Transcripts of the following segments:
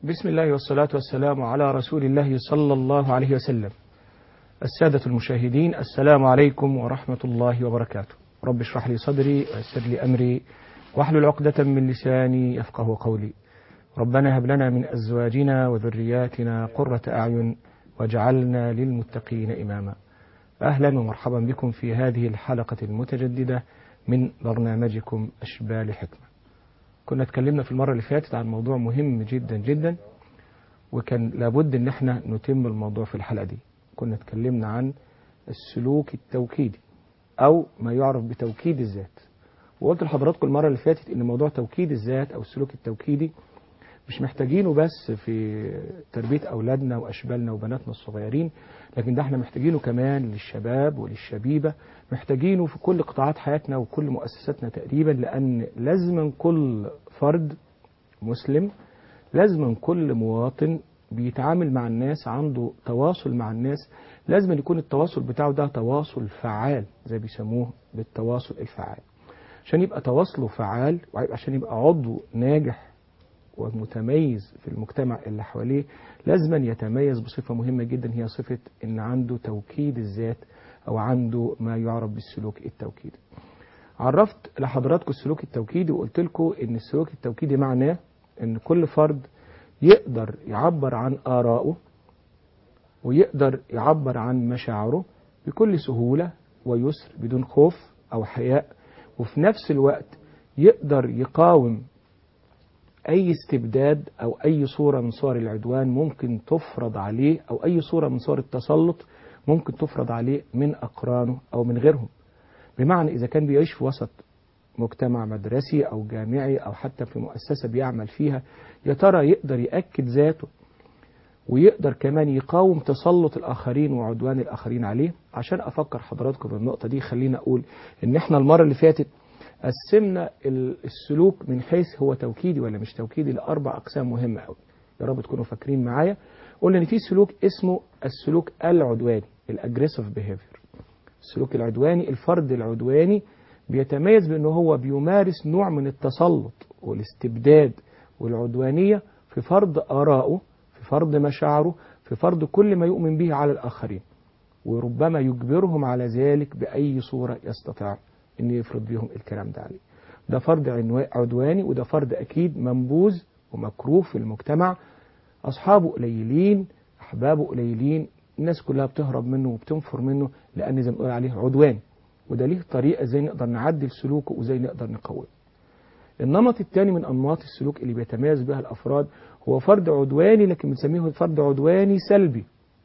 بسم الله والصلاة والسلام على رسول الله صلى الله عليه وسلم السادة المشاهدين السلام عليكم ورحمة الله وبركاته رب اشرح لي صدري ويسر لي أمري واحلل عقدة من لساني يفقه قولي ربنا هب لنا من أزواجنا وذرياتنا قرة أعين واجعلنا للمتقين إماما أهلا ومرحبا بكم في هذه الحلقة المتجددة من برنامجكم أشبال حكمة كنا اتكلمنا في المرة اللي فاتت عن موضوع مهم جدا جدا وكان لابد ان احنا نتم الموضوع في الحلقة دي كنا اتكلمنا عن السلوك التوكيدي او ما يعرف بتوكيد الذات وقلت لحضراتكم المرة اللي فاتت ان موضوع توكيد الذات او السلوك التوكيدي مش محتاجينه بس في تربية أولادنا وأشبالنا وبناتنا الصغيرين لكن ده احنا محتاجينه كمان للشباب وللشبيبة محتاجينه في كل قطاعات حياتنا وكل مؤسساتنا تقريبا لأن لازما كل فرد مسلم لازما كل مواطن بيتعامل مع الناس عنده تواصل مع الناس لازم يكون التواصل بتاعه ده تواصل فعال زي بيسموه بالتواصل الفعال عشان يبقى تواصله فعال وعشان يبقى عضو ناجح ومتميز في المجتمع اللي حواليه لازما يتميز بصفة مهمة جدا هي صفة ان عنده توكيد الذات او عنده ما يعرف بالسلوك التوكيدي عرفت لحضراتكم السلوك التوكيدي وقلت لكم ان السلوك التوكيدي معناه ان كل فرد يقدر يعبر عن آرائه ويقدر يعبر عن مشاعره بكل سهولة ويسر بدون خوف أو حياء وفي نفس الوقت يقدر يقاوم أي استبداد أو أي صورة من صور العدوان ممكن تفرض عليه أو أي صورة من صور التسلط ممكن تفرض عليه من أقرانه أو من غيرهم بمعنى إذا كان بيعيش في وسط مجتمع مدرسي أو جامعي أو حتى في مؤسسة بيعمل فيها يا ترى يقدر يأكد ذاته ويقدر كمان يقاوم تسلط الآخرين وعدوان الآخرين عليه عشان أفكر حضراتكم بالنقطة دي خلينا أقول إن إحنا المرة اللي فاتت قسمنا السلوك من حيث هو توكيدي ولا مش توكيدي لأربع أقسام مهمة أوي يا رب تكونوا فاكرين معايا قلنا إن في سلوك اسمه السلوك العدواني الأجريسيف بيهيفير السلوك العدواني الفرد العدواني بيتميز بأنه هو بيمارس نوع من التسلط والاستبداد والعدوانية في فرض آرائه في فرض مشاعره في فرض كل ما يؤمن به على الآخرين وربما يجبرهم على ذلك بأي صورة يستطيع أن يفرض بهم الكلام ده عليه ده فرض عدواني وده فرض أكيد منبوذ ومكروه في المجتمع أصحابه قليلين أحبابه قليلين الناس كلها بتهرب منه وبتنفر منه لأن زي ما بنقول عليه عدوان وده ليه طريقة ازاي نقدر نعدل سلوكه وازاي نقدر نقومه النمط الثاني من أنماط السلوك اللي بيتميز بها الأفراد هو فرد عدواني لكن بنسميه فرد عدواني سلبي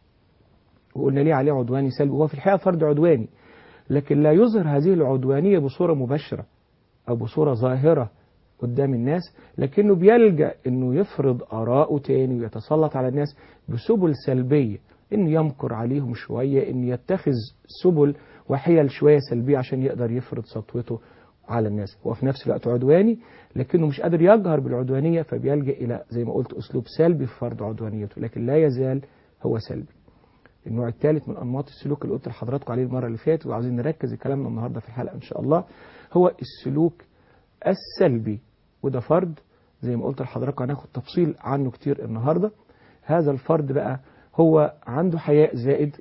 وقلنا ليه عليه عدواني سلبي هو في الحقيقة فرد عدواني لكن لا يظهر هذه العدوانية بصورة مباشرة أو بصورة ظاهرة قدام الناس لكنه بيلجأ أنه يفرض آراءه تاني ويتسلط على الناس بسبل سلبية أنه يمكر عليهم شوية أنه يتخذ سبل وحيل شوية سلبية عشان يقدر يفرض سطوته على الناس هو في نفس الوقت عدواني لكنه مش قادر يجهر بالعدوانية فبيلجأ إلى زي ما قلت أسلوب سلبي في فرض عدوانيته لكن لا يزال هو سلبي النوع الثالث من أنماط السلوك اللي قلت لحضراتكم عليه المرة اللي فاتت وعاوزين نركز كلامنا النهاردة في الحلقة إن شاء الله هو السلوك السلبي وده فرد زي ما قلت لحضراتكم هناخد تفصيل عنه كتير النهاردة هذا الفرد بقى هو عنده حياء زائد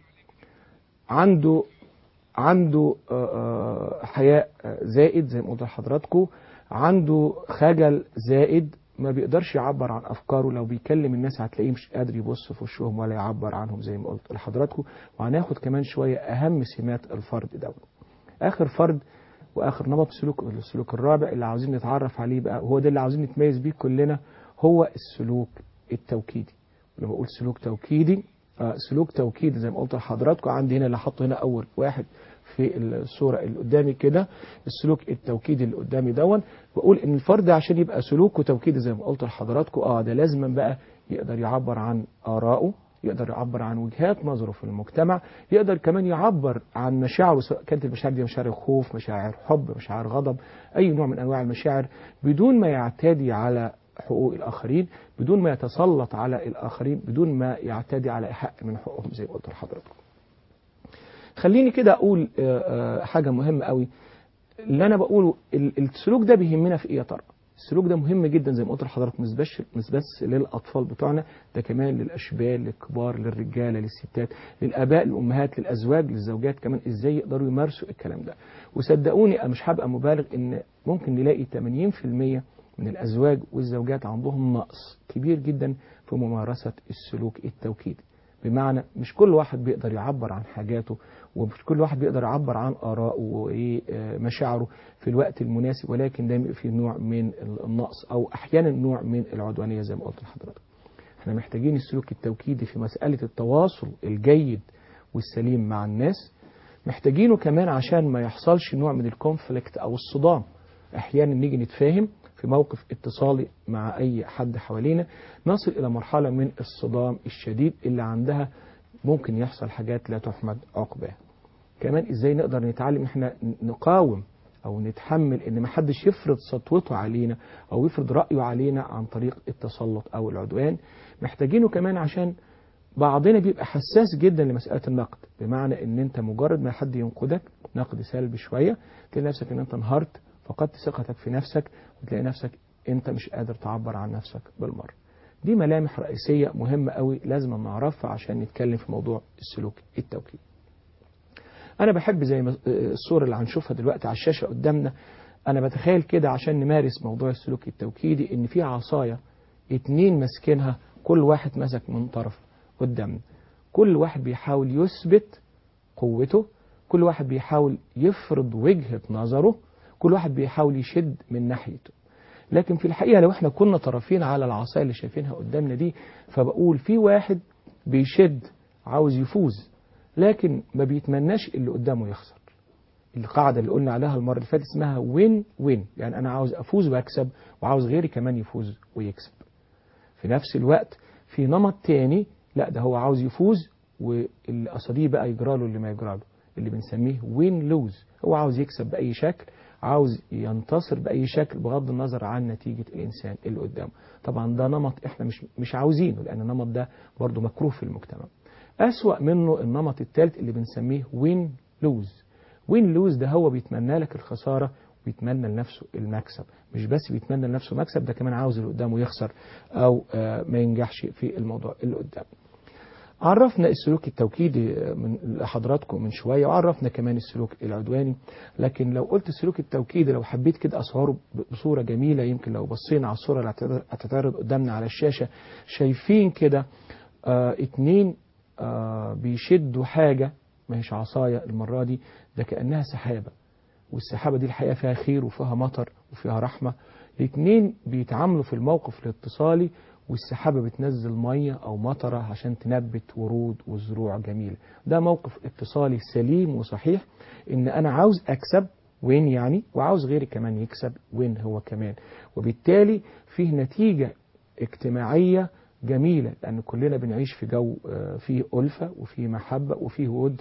عنده عنده حياء زائد زي ما قلت لحضراتكم عنده خجل زائد ما بيقدرش يعبر عن افكاره لو بيكلم الناس هتلاقيه مش قادر يبص في وشهم ولا يعبر عنهم زي ما قلت لحضراتكم وهناخد كمان شويه اهم سمات الفرد دوت اخر فرد واخر نمط سلوك السلوك الرابع اللي عاوزين نتعرف عليه بقى وهو ده اللي عاوزين نتميز بيه كلنا هو السلوك التوكيدي لما بقول سلوك توكيدي آه سلوك توكيدي زي ما قلت لحضراتكم عندي هنا اللي حاطه هنا اول واحد في الصورة اللي قدامي كده السلوك التوكيدي اللي قدامي دون بقول ان الفرد عشان يبقى سلوكه توكيدي زي ما قلت لحضراتكم اه ده لازما بقى يقدر يعبر عن آرائه يقدر يعبر عن وجهات نظره في المجتمع يقدر كمان يعبر عن مشاعره سواء كانت المشاعر دي مشاعر خوف مشاعر حب مشاعر غضب أي نوع من أنواع المشاعر بدون ما يعتدي على حقوق الآخرين بدون ما يتسلط على الآخرين بدون ما يعتدي على حق من حقوقهم زي ما قلت لحضراتكم خليني كده أقول حاجة مهمة قوي اللي أنا بقوله السلوك ده بيهمنا في إيه يا ترى السلوك ده مهم جدا زي ما قلت لحضرتك مش بس مش بس للاطفال بتوعنا ده كمان للاشبال للكبار للرجاله للستات للاباء للامهات للازواج للزوجات كمان ازاي يقدروا يمارسوا الكلام ده وصدقوني انا مش هبقى مبالغ ان ممكن نلاقي 80% من الازواج والزوجات عندهم نقص كبير جدا في ممارسه السلوك التوكيدي بمعنى مش كل واحد بيقدر يعبر عن حاجاته ومش كل واحد بيقدر يعبر عن آرائه ومشاعره في الوقت المناسب ولكن دايما في نوع من النقص أو أحيانا نوع من العدوانية زي ما قلت لحضرتك احنا محتاجين السلوك التوكيدي في مسألة التواصل الجيد والسليم مع الناس محتاجينه كمان عشان ما يحصلش نوع من الكونفليكت أو الصدام أحيانا نيجي نتفاهم في موقف اتصالي مع أي حد حوالينا نصل إلى مرحلة من الصدام الشديد اللي عندها ممكن يحصل حاجات لا تحمد عقباها كمان ازاي نقدر نتعلم احنا نقاوم او نتحمل ان ما حدش يفرض سطوته علينا او يفرض رايه علينا عن طريق التسلط او العدوان محتاجينه كمان عشان بعضنا بيبقى حساس جدا لمساله النقد بمعنى ان انت مجرد ما حد ينقدك نقد سلبي شويه تلاقي نفسك ان انت انهارت فقدت ثقتك في نفسك وتلاقي نفسك انت مش قادر تعبر عن نفسك بالمره دي ملامح رئيسية مهمة قوي لازم نعرفها عشان نتكلم في موضوع السلوك التوكيدي أنا بحب زي ما الصورة اللي هنشوفها دلوقتي على الشاشة قدامنا أنا بتخيل كده عشان نمارس موضوع السلوك التوكيدي إن في عصاية اتنين ماسكينها كل واحد مسك من طرف قدامنا كل واحد بيحاول يثبت قوته كل واحد بيحاول يفرض وجهة نظره كل واحد بيحاول يشد من ناحيته لكن في الحقيقة لو احنا كنا طرفين على العصاية اللي شايفينها قدامنا دي فبقول في واحد بيشد عاوز يفوز لكن ما بيتمناش اللي قدامه يخسر القاعدة اللي قلنا عليها المرة اللي فاتت اسمها وين وين يعني أنا عاوز أفوز وأكسب وعاوز غيري كمان يفوز ويكسب في نفس الوقت في نمط تاني لا ده هو عاوز يفوز واللي قصديه بقى يجرى له اللي ما يجرى له اللي بنسميه وين لوز هو عاوز يكسب بأي شكل عاوز ينتصر بأي شكل بغض النظر عن نتيجة الإنسان اللي قدامه طبعا ده نمط احنا مش مش عاوزينه لأن النمط ده برضه مكروه في المجتمع أسوأ منه النمط الثالث اللي بنسميه وين لوز وين لوز ده هو بيتمنى لك الخسارة ويتمنى لنفسه المكسب مش بس بيتمنى لنفسه مكسب ده كمان عاوز اللي قدامه يخسر أو ما ينجحش في الموضوع اللي قدامه عرفنا السلوك التوكيدي من لحضراتكم من شوية وعرفنا كمان السلوك العدواني لكن لو قلت السلوك التوكيدي لو حبيت كده أصوره بصورة جميلة يمكن لو بصينا على الصورة اللي هتتعرض قدامنا على الشاشة شايفين كده آه اتنين آه بيشدوا حاجة ما هيش عصاية المرة دي ده كأنها سحابة والسحابة دي الحقيقة فيها خير وفيها مطر وفيها رحمة الاتنين بيتعاملوا في الموقف الاتصالي والسحابة بتنزل مية أو مطرة عشان تنبت ورود وزروع جميلة ده موقف اتصالي سليم وصحيح إن أنا عاوز أكسب وين يعني وعاوز غيري كمان يكسب وين هو كمان وبالتالي فيه نتيجة اجتماعية جميلة لأن كلنا بنعيش في جو فيه ألفة وفيه محبة وفيه ود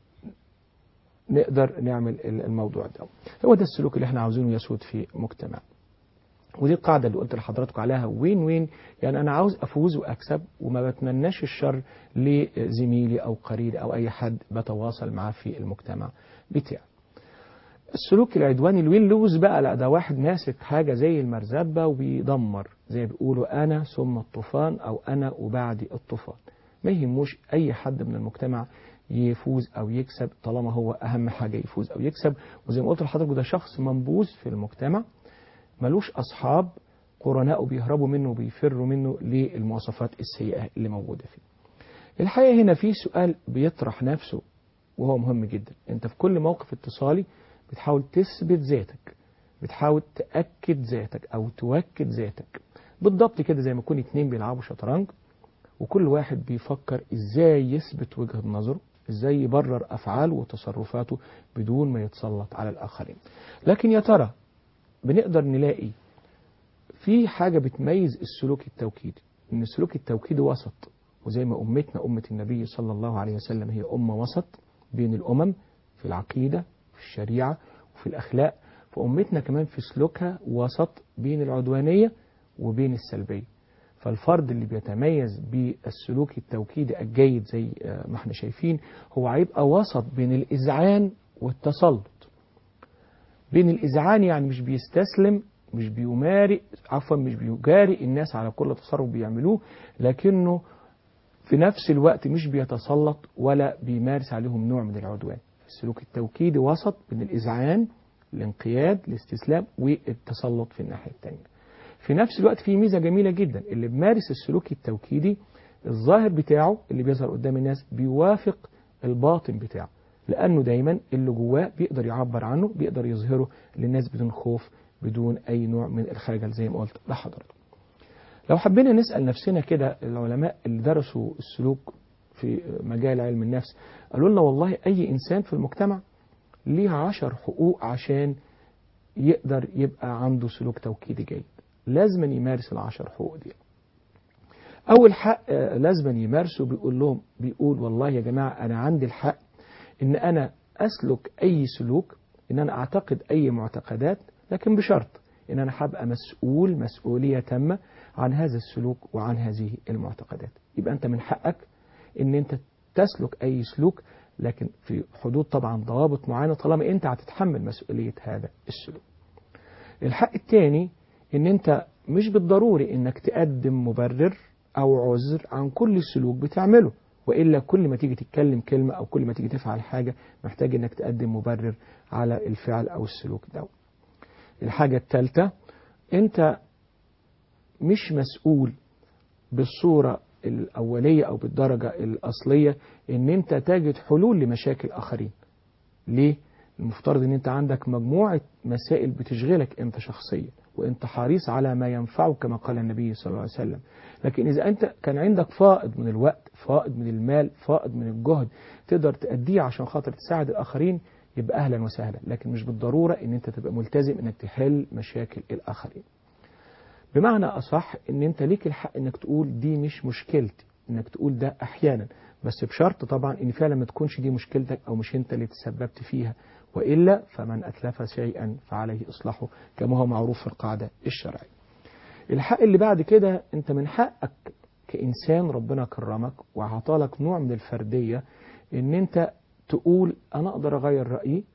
نقدر نعمل الموضوع ده هو ده السلوك اللي احنا عاوزينه يسود في مجتمع ودي القاعدة اللي قلت لحضراتكم عليها وين وين يعني أنا عاوز أفوز وأكسب وما بتمناش الشر لزميلي أو قريبي أو أي حد بتواصل معاه في المجتمع بتاعي السلوك العدواني الوين لوز بقى لا ده واحد ماسك حاجة زي المرزبة وبيدمر زي ما بيقولوا أنا ثم الطوفان أو أنا وبعدي الطوفان ما يهموش أي حد من المجتمع يفوز أو يكسب طالما هو أهم حاجة يفوز أو يكسب وزي ما قلت لحضرتك ده شخص منبوذ في المجتمع ملوش أصحاب قرناء بيهربوا منه وبيفروا منه للمواصفات السيئة اللي موجودة فيه الحقيقة هنا في سؤال بيطرح نفسه وهو مهم جدا انت في كل موقف اتصالي بتحاول تثبت ذاتك بتحاول تأكد ذاتك أو توكد ذاتك بالضبط كده زي ما يكون اتنين بيلعبوا شطرنج وكل واحد بيفكر ازاي يثبت وجهة نظره ازاي يبرر أفعاله وتصرفاته بدون ما يتسلط على الآخرين لكن يا ترى بنقدر نلاقي في حاجة بتميز السلوك التوكيدي ان السلوك التوكيدي وسط وزي ما أمتنا أمة النبي صلى الله عليه وسلم هي أمة وسط بين الأمم في العقيدة في الشريعة وفي الأخلاق فأمتنا كمان في سلوكها وسط بين العدوانية وبين السلبية فالفرد اللي بيتميز بالسلوك التوكيدي الجيد زي ما احنا شايفين هو هيبقى وسط بين الإذعان والتسلط بين الإذعان يعني مش بيستسلم مش بيماري عفوا مش بيجاري الناس على كل تصرف بيعملوه لكنه في نفس الوقت مش بيتسلط ولا بيمارس عليهم نوع من العدوان السلوك التوكيدي وسط بين الإذعان الانقياد الاستسلام والتسلط في الناحية الثانية في نفس الوقت في ميزة جميلة جدا اللي بيمارس السلوك التوكيدي الظاهر بتاعه اللي بيظهر قدام الناس بيوافق الباطن بتاعه لأنه دايما اللي جواه بيقدر يعبر عنه بيقدر يظهره للناس بدون خوف بدون أي نوع من الخجل زي ما قلت لحضرتك لو حبينا نسأل نفسنا كده العلماء اللي درسوا السلوك في مجال علم النفس قالوا لنا والله أي إنسان في المجتمع ليه عشر حقوق عشان يقدر يبقى عنده سلوك توكيدي جيد لازم يمارس العشر حقوق دي أول حق لازم يمارسه بيقول لهم بيقول والله يا جماعة أنا عندي الحق إن أنا أسلك أي سلوك إن أنا أعتقد أي معتقدات لكن بشرط إن أنا هبقى مسؤول مسؤولية تامة عن هذا السلوك وعن هذه المعتقدات يبقى أنت من حقك إن أنت تسلك أي سلوك لكن في حدود طبعا ضوابط معينة طالما أنت هتتحمل مسؤولية هذا السلوك الحق الثاني إن أنت مش بالضروري إنك تقدم مبرر أو عذر عن كل سلوك بتعمله وإلا كل ما تيجي تتكلم كلمة أو كل ما تيجي تفعل حاجة محتاج إنك تقدم مبرر على الفعل أو السلوك ده الحاجة الثالثة أنت مش مسؤول بالصورة الأولية أو بالدرجة الأصلية إن أنت تجد حلول لمشاكل آخرين ليه؟ المفترض إن أنت عندك مجموعة مسائل بتشغلك أنت شخصيا وأنت حريص على ما ينفعك كما قال النبي صلى الله عليه وسلم لكن إذا أنت كان عندك فائض من الوقت فائض من المال فائض من الجهد تقدر تأديه عشان خاطر تساعد الآخرين يبقى أهلا وسهلا لكن مش بالضرورة إن أنت تبقى ملتزم إنك تحل مشاكل الآخرين بمعنى أصح إن أنت ليك الحق إنك تقول دي مش مشكلتي إنك تقول ده أحيانا بس بشرط طبعا إن فعلا ما تكونش دي مشكلتك أو مش أنت اللي تسببت فيها وإلا فمن أتلف شيئا فعليه إصلاحه كما هو معروف في القاعدة الشرعية الحق اللي بعد كده أنت من حقك كإنسان ربنا كرمك وعطالك نوع من الفردية إن أنت تقول أنا أقدر أغير رأيي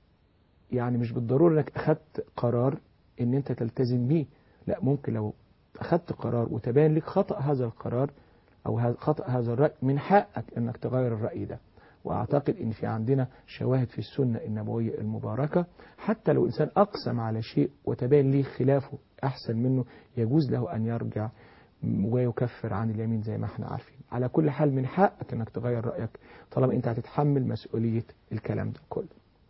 يعني مش بالضرورة إنك أخدت قرار إن أنت تلتزم بيه لا ممكن لو أخدت قرار وتبين لك خطأ هذا القرار أو خطأ هذا الرأي من حقك إنك تغير الرأي ده وأعتقد إن في عندنا شواهد في السنة النبوية المباركة حتى لو إنسان أقسم على شيء وتبين ليه خلافه أحسن منه يجوز له أن يرجع ويكفر عن اليمين زي ما احنا عارفين على كل حال من حقك انك تغير رأيك طالما انت هتتحمل مسؤولية الكلام ده كله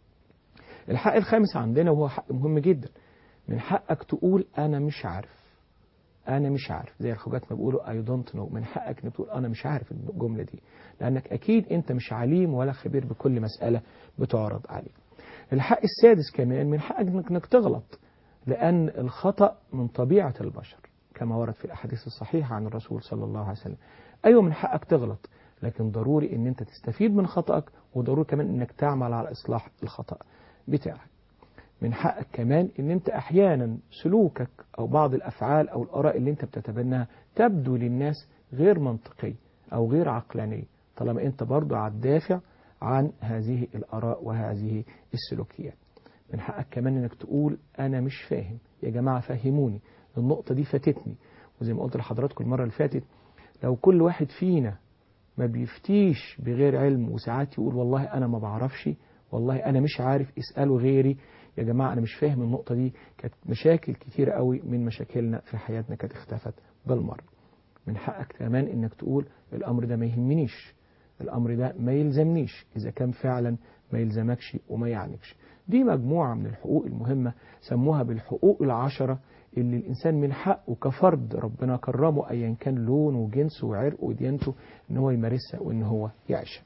الحق الخامس عندنا وهو حق مهم جدا من حقك تقول انا مش عارف انا مش عارف زي الخواجات ما بيقولوا اي دونت نو من حقك انك تقول انا مش عارف الجملة دي لانك اكيد انت مش عليم ولا خبير بكل مسألة بتعرض عليك الحق السادس كمان من حقك انك تغلط لان الخطأ من طبيعة البشر كما ورد في الأحاديث الصحيحة عن الرسول صلى الله عليه وسلم أيوة من حقك تغلط لكن ضروري أن أنت تستفيد من خطأك وضروري كمان أنك تعمل على إصلاح الخطأ بتاعك من حقك كمان أن أنت أحيانا سلوكك أو بعض الأفعال أو الآراء اللي أنت بتتبناها تبدو للناس غير منطقية أو غير عقلانية طالما أنت برضو هتدافع عن هذه الآراء وهذه السلوكيات من حقك كمان أنك تقول أنا مش فاهم يا جماعة فهموني النقطة دي فاتتني وزي ما قلت لحضراتكم المرة اللي فاتت لو كل واحد فينا ما بيفتيش بغير علم وساعات يقول والله أنا ما بعرفش والله أنا مش عارف اسألوا غيري يا جماعة أنا مش فاهم النقطة دي كانت مشاكل كتيرة قوي من مشاكلنا في حياتنا كانت اختفت بالمرة من حقك كمان إنك تقول الأمر ده ما يهمنيش الأمر ده ما يلزمنيش إذا كان فعلا ما يلزمكش وما يعنيكش دي مجموعة من الحقوق المهمة سموها بالحقوق العشرة اللي الإنسان من حقه كفرد ربنا كرمه أيا كان لونه وجنسه وعرقه وديانته إن هو يمارسها وإن هو يعيشها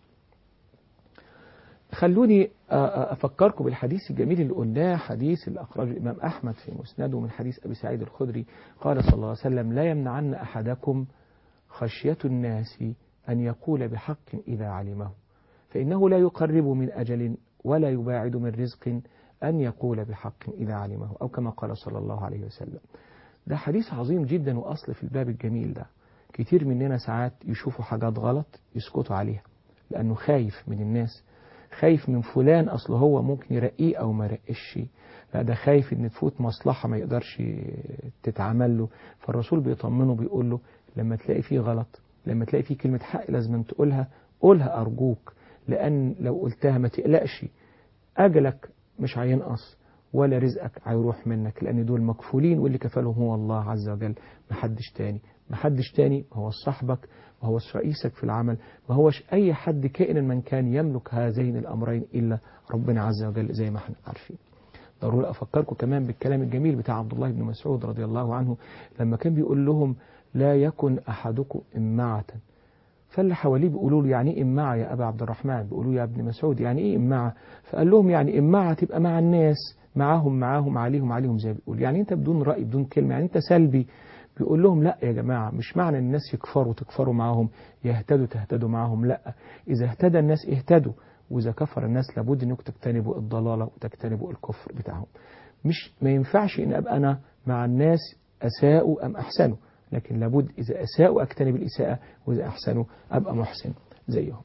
خلوني أفكركم بالحديث الجميل اللي قلناه حديث اللي أخرجه الإمام أحمد في مسنده من حديث أبي سعيد الخدري قال صلى الله عليه وسلم لا يمنعن أحدكم خشية الناس أن يقول بحق إذا علمه فإنه لا يقرب من أجل ولا يباعد من رزق أن يقول بحق إذا علمه أو كما قال صلى الله عليه وسلم ده حديث عظيم جدا وأصل في الباب الجميل ده كتير مننا ساعات يشوفوا حاجات غلط يسكتوا عليها لأنه خايف من الناس خايف من فلان أصل هو ممكن يرقيه أو ما يرقش لا ده خايف ان تفوت مصلحة ما يقدرش تتعمل له فالرسول بيطمنه بيقول له لما تلاقي فيه غلط لما تلاقي فيه كلمة حق لازم تقولها قولها أرجوك لأن لو قلتها ما تقلقش أجلك مش هينقص ولا رزقك هيروح منك لأن دول مكفولين واللي كفلهم هو الله عز وجل محدش تاني محدش تاني ما هو صاحبك ما هو رئيسك في العمل ما هوش أي حد كائن من كان يملك هذين الأمرين إلا ربنا عز وجل زي ما احنا عارفين ضروري أفكركم كمان بالكلام الجميل بتاع عبد الله بن مسعود رضي الله عنه لما كان بيقول لهم لا يكن أحدكم إمعة فاللي حواليه بيقولوا له يعني ايه إمعة يا أبا عبد الرحمن بيقولوا يا ابن مسعود يعني إيه إمعة فقال لهم يعني إمعة تبقى مع الناس معاهم معاهم عليهم عليهم زي بيقول يعني أنت بدون رأي بدون كلمة يعني أنت سلبي بيقول لهم لا يا جماعة مش معنى ان الناس يكفروا تكفروا معاهم يهتدوا تهتدوا معاهم لا إذا اهتدى الناس اهتدوا وإذا كفر الناس لابد أنكم تجتنبوا الضلالة وتجتنبوا الكفر بتاعهم مش ما ينفعش أن أبقى أنا مع الناس أساءوا أم أحسنوا لكن لابد إذا أساءوا أجتنب الإساءة وإذا أحسنوا أبقى محسن زيهم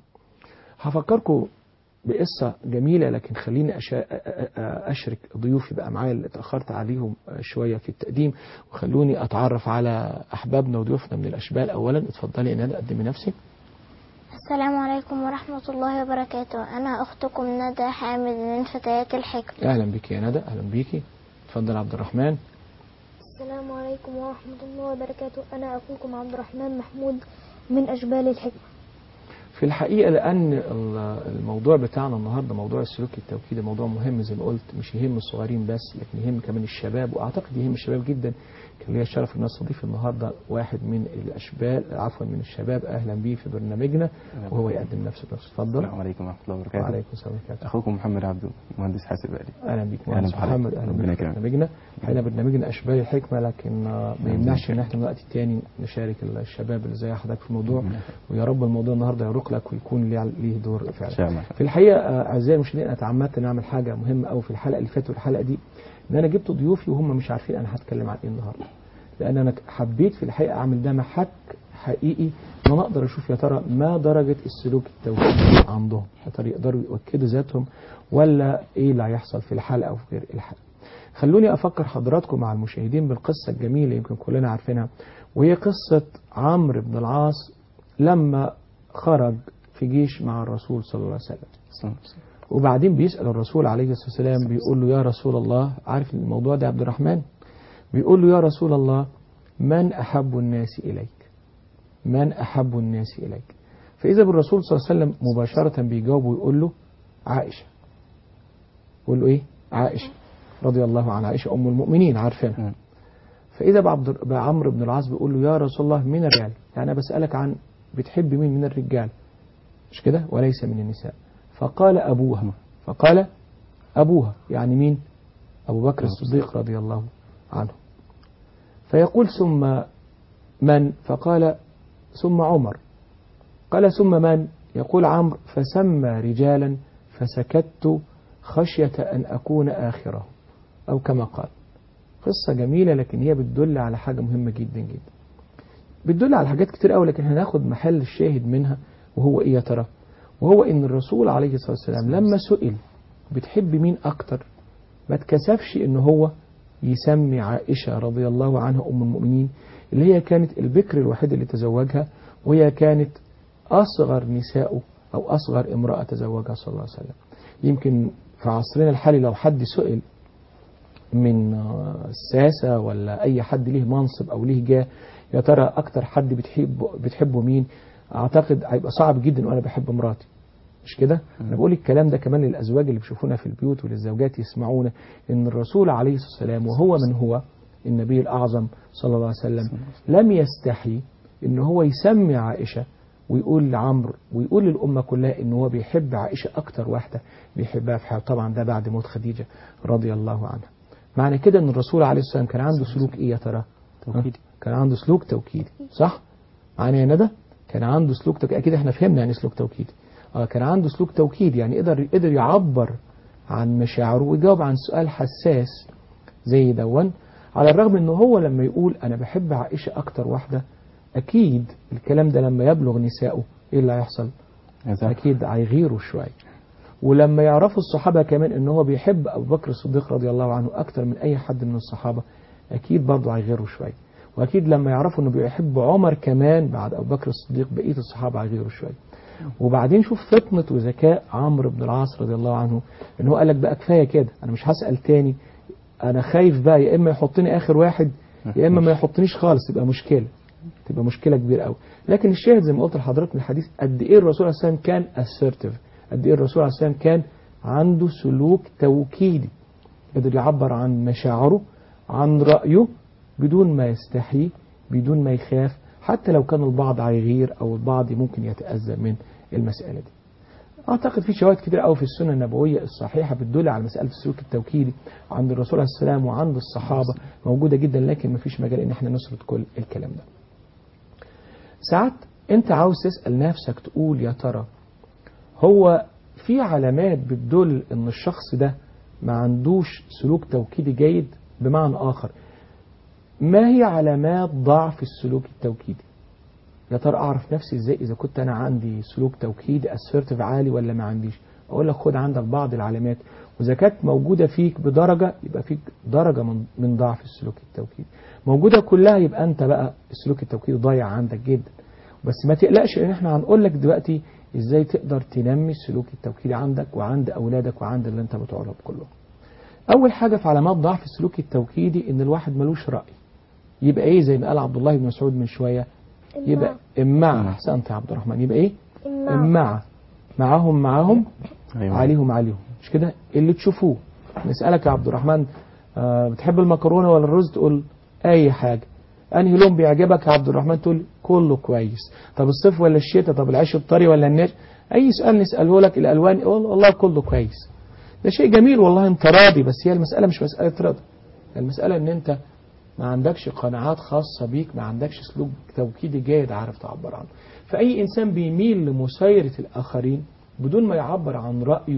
هفكركم بقصة جميلة لكن خليني أشرك ضيوفي بقى معايا اللي اتأخرت عليهم شوية في التقديم وخلوني أتعرف على أحبابنا وضيوفنا من الأشبال أولا اتفضلي يا ندى قدمي نفسك السلام عليكم ورحمة الله وبركاته أنا أختكم ندى حامد من فتيات الحكم أهلا بك يا ندى أهلا بيكي اتفضل عبد الرحمن السلام عليكم ورحمة الله وبركاته أنا أخوكم عبد الرحمن محمود من أشبال الحكمة في الحقيقة لأن الموضوع بتاعنا النهاردة موضوع السلوك التوكيدي موضوع مهم زي ما قلت مش يهم الصغيرين بس لكن يهم كمان الشباب وأعتقد يهم الشباب جدا كان ليا الشرف ان استضيف النهارده واحد من الاشبال عفوا من الشباب اهلا بيه في برنامجنا وهو يقدم نفسه بنفسه اتفضل السلام عليكم ورحمه الله وبركاته وعليكم السلام ورحمه اخوكم محمد عبدو مهندس حاسب آلي اهلا بيك مهندس محمد اهلا بيك في برنامجنا احنا برنامجنا اشبال الحكمه لكن ما يمنعش ان احنا من وقت تاني نشارك الشباب اللي زي حضرتك في الموضوع ويا رب الموضوع النهارده يروق لك ويكون ليه دور فعلا في الحقيقه اعزائي المشاهدين انا تعمدت نعمل حاجه مهمه قوي في الحلقه اللي فاتت والحلقه دي ان انا جبت ضيوفي وهم مش عارفين انا هتكلم عن ايه النهارده لان انا حبيت في الحقيقه اعمل ده محك حقيقي ان انا اقدر اشوف يا ترى ما درجه السلوك التوحيدي عندهم يا ترى يقدروا يؤكدوا ذاتهم ولا ايه اللي هيحصل في الحلقه او في غير الحلقه خلوني افكر حضراتكم مع المشاهدين بالقصه الجميله يمكن كلنا عارفينها وهي قصه عمرو بن العاص لما خرج في جيش مع الرسول صلى الله عليه وسلم وبعدين بيسال الرسول عليه الصلاه والسلام بيقول له يا رسول الله عارف الموضوع ده عبد الرحمن بيقول له يا رسول الله من أحب الناس إليك من أحب الناس إليك فإذا بالرسول صلى الله عليه وسلم مباشرة بيجاوب ويقول له عائشة يقول له إيه عائشة رضي الله عن عائشة أم المؤمنين عارفينها فإذا بعبد عمرو بن العاص بيقول له يا رسول الله من الرجال يعني أنا بسألك عن بتحب مين من الرجال مش كده وليس من النساء فقال أبوها فقال أبوها يعني مين أبو بكر الصديق رضي الله عنه فيقول ثم من فقال ثم عمر قال ثم من يقول عمرو فسمى رجالا فسكت خشية أن أكون آخره أو كما قال قصة جميلة لكن هي بتدل على حاجة مهمة جدا جدا بتدل على حاجات كتير قوي لكن هناخد محل الشاهد منها وهو إيه يا ترى وهو إن الرسول عليه الصلاة والسلام لما سئل بتحب مين أكتر ما تكسفش إن هو يسمي عائشة رضي الله عنها أم المؤمنين اللي هي كانت البكر الوحيدة اللي تزوجها وهي كانت أصغر نساء أو أصغر امرأة تزوجها صلى الله عليه وسلم يمكن في عصرنا الحالي لو حد سئل من الساسة ولا أي حد ليه منصب أو ليه جاه يا ترى أكتر حد بتحب بتحبه مين أعتقد هيبقى صعب جدا وأنا بحب مراتي مش كده انا بقول الكلام ده كمان للازواج اللي بيشوفونا في البيوت وللزوجات يسمعونا ان الرسول عليه الصلاه والسلام وهو من هو النبي الاعظم صلى الله عليه وسلم لم يستحي ان هو يسمي عائشه ويقول لعمرو ويقول للامه كلها ان هو بيحب عائشه اكتر واحده بيحبها في حياته طبعا ده بعد موت خديجه رضي الله عنها معنى كده ان الرسول عليه الصلاه والسلام كان عنده سلوك ايه يا ترى توكيدي كان عنده سلوك توكيدي صح معنى يا ندى كان عنده سلوك توكيدي اكيد احنا فهمنا يعني سلوك توكيدي اه كان عنده سلوك توكيد يعني قدر قدر يعبر عن مشاعره ويجاوب عن سؤال حساس زي دون على الرغم انه هو لما يقول انا بحب عائشه اكتر واحده اكيد الكلام ده لما يبلغ نسائه ايه اللي هيحصل؟ اكيد هيغيروا شويه ولما يعرفوا الصحابة كمان ان هو بيحب ابو بكر الصديق رضي الله عنه اكتر من اي حد من الصحابة اكيد برضه هيغيروا شوية واكيد لما يعرفوا انه بيحب عمر كمان بعد ابو بكر الصديق بقية الصحابة هيغيروا شوية وبعدين شوف فطنة وذكاء عمرو بن العاص رضي الله عنه ان هو قال لك بقى كفاية كده انا مش هسأل تاني انا خايف بقى يا اما يحطني اخر واحد يا اما ما يحطنيش خالص تبقى مشكلة تبقى مشكلة كبيرة قوي لكن الشاهد زي ما قلت لحضرتك من الحديث قد ايه الرسول عليه السلام كان assertive قد ايه الرسول عليه السلام كان عنده سلوك توكيدي قدر يعبر عن مشاعره عن رأيه بدون ما يستحي بدون ما يخاف حتى لو كان البعض هيغير او البعض ممكن يتأذى من المسألة دي أعتقد في شواهد كتير قوي في السنة النبوية الصحيحة بتدل على مسألة السلوك التوكيدي عند الرسول عليه السلام وعند الصحابة موجودة جدا لكن مفيش مجال إن احنا نسرد كل الكلام ده. ساعات أنت عاوز تسأل نفسك تقول يا ترى هو في علامات بتدل إن الشخص ده ما عندوش سلوك توكيدي جيد بمعنى آخر ما هي علامات ضعف السلوك التوكيدي؟ يا ترى اعرف نفسي ازاي اذا كنت انا عندي سلوك توكيدي اسيرتيف عالي ولا ما عنديش اقول لك خد عندك بعض العلامات واذا كانت موجوده فيك بدرجه يبقى فيك درجه من من ضعف السلوك التوكيدي موجوده كلها يبقى انت بقى السلوك التوكيدي ضايع عندك جدا بس ما تقلقش لان احنا هنقول لك دلوقتي ازاي تقدر تنمي السلوك التوكيدي عندك وعند اولادك وعند اللي انت بتعرض كلهم اول حاجه في علامات ضعف السلوك التوكيدي ان الواحد ملوش راي يبقى ايه زي ما قال عبد الله بن مسعود من شويه يبقى امع احسنت يا عبد الرحمن يبقى ايه امع معاهم معاهم أيوة. عليهم عليهم مش كده اللي تشوفوه نسألك يا عبد الرحمن آه بتحب المكرونة ولا الرز تقول اي حاجة انهي لون بيعجبك يا عبد الرحمن تقول كله كويس طب الصيف ولا الشتاء طب العيش الطري ولا النش اي سؤال نسأله لك الالوان يقول والله كله كويس ده شيء جميل والله انت راضي بس هي المسألة مش مسألة رضا المسألة ان انت ما عندكش قناعات خاصة بيك ما عندكش سلوك توكيدي جيد عارف تعبر عنه فأي إنسان بيميل لمسايرة الآخرين بدون ما يعبر عن رأيه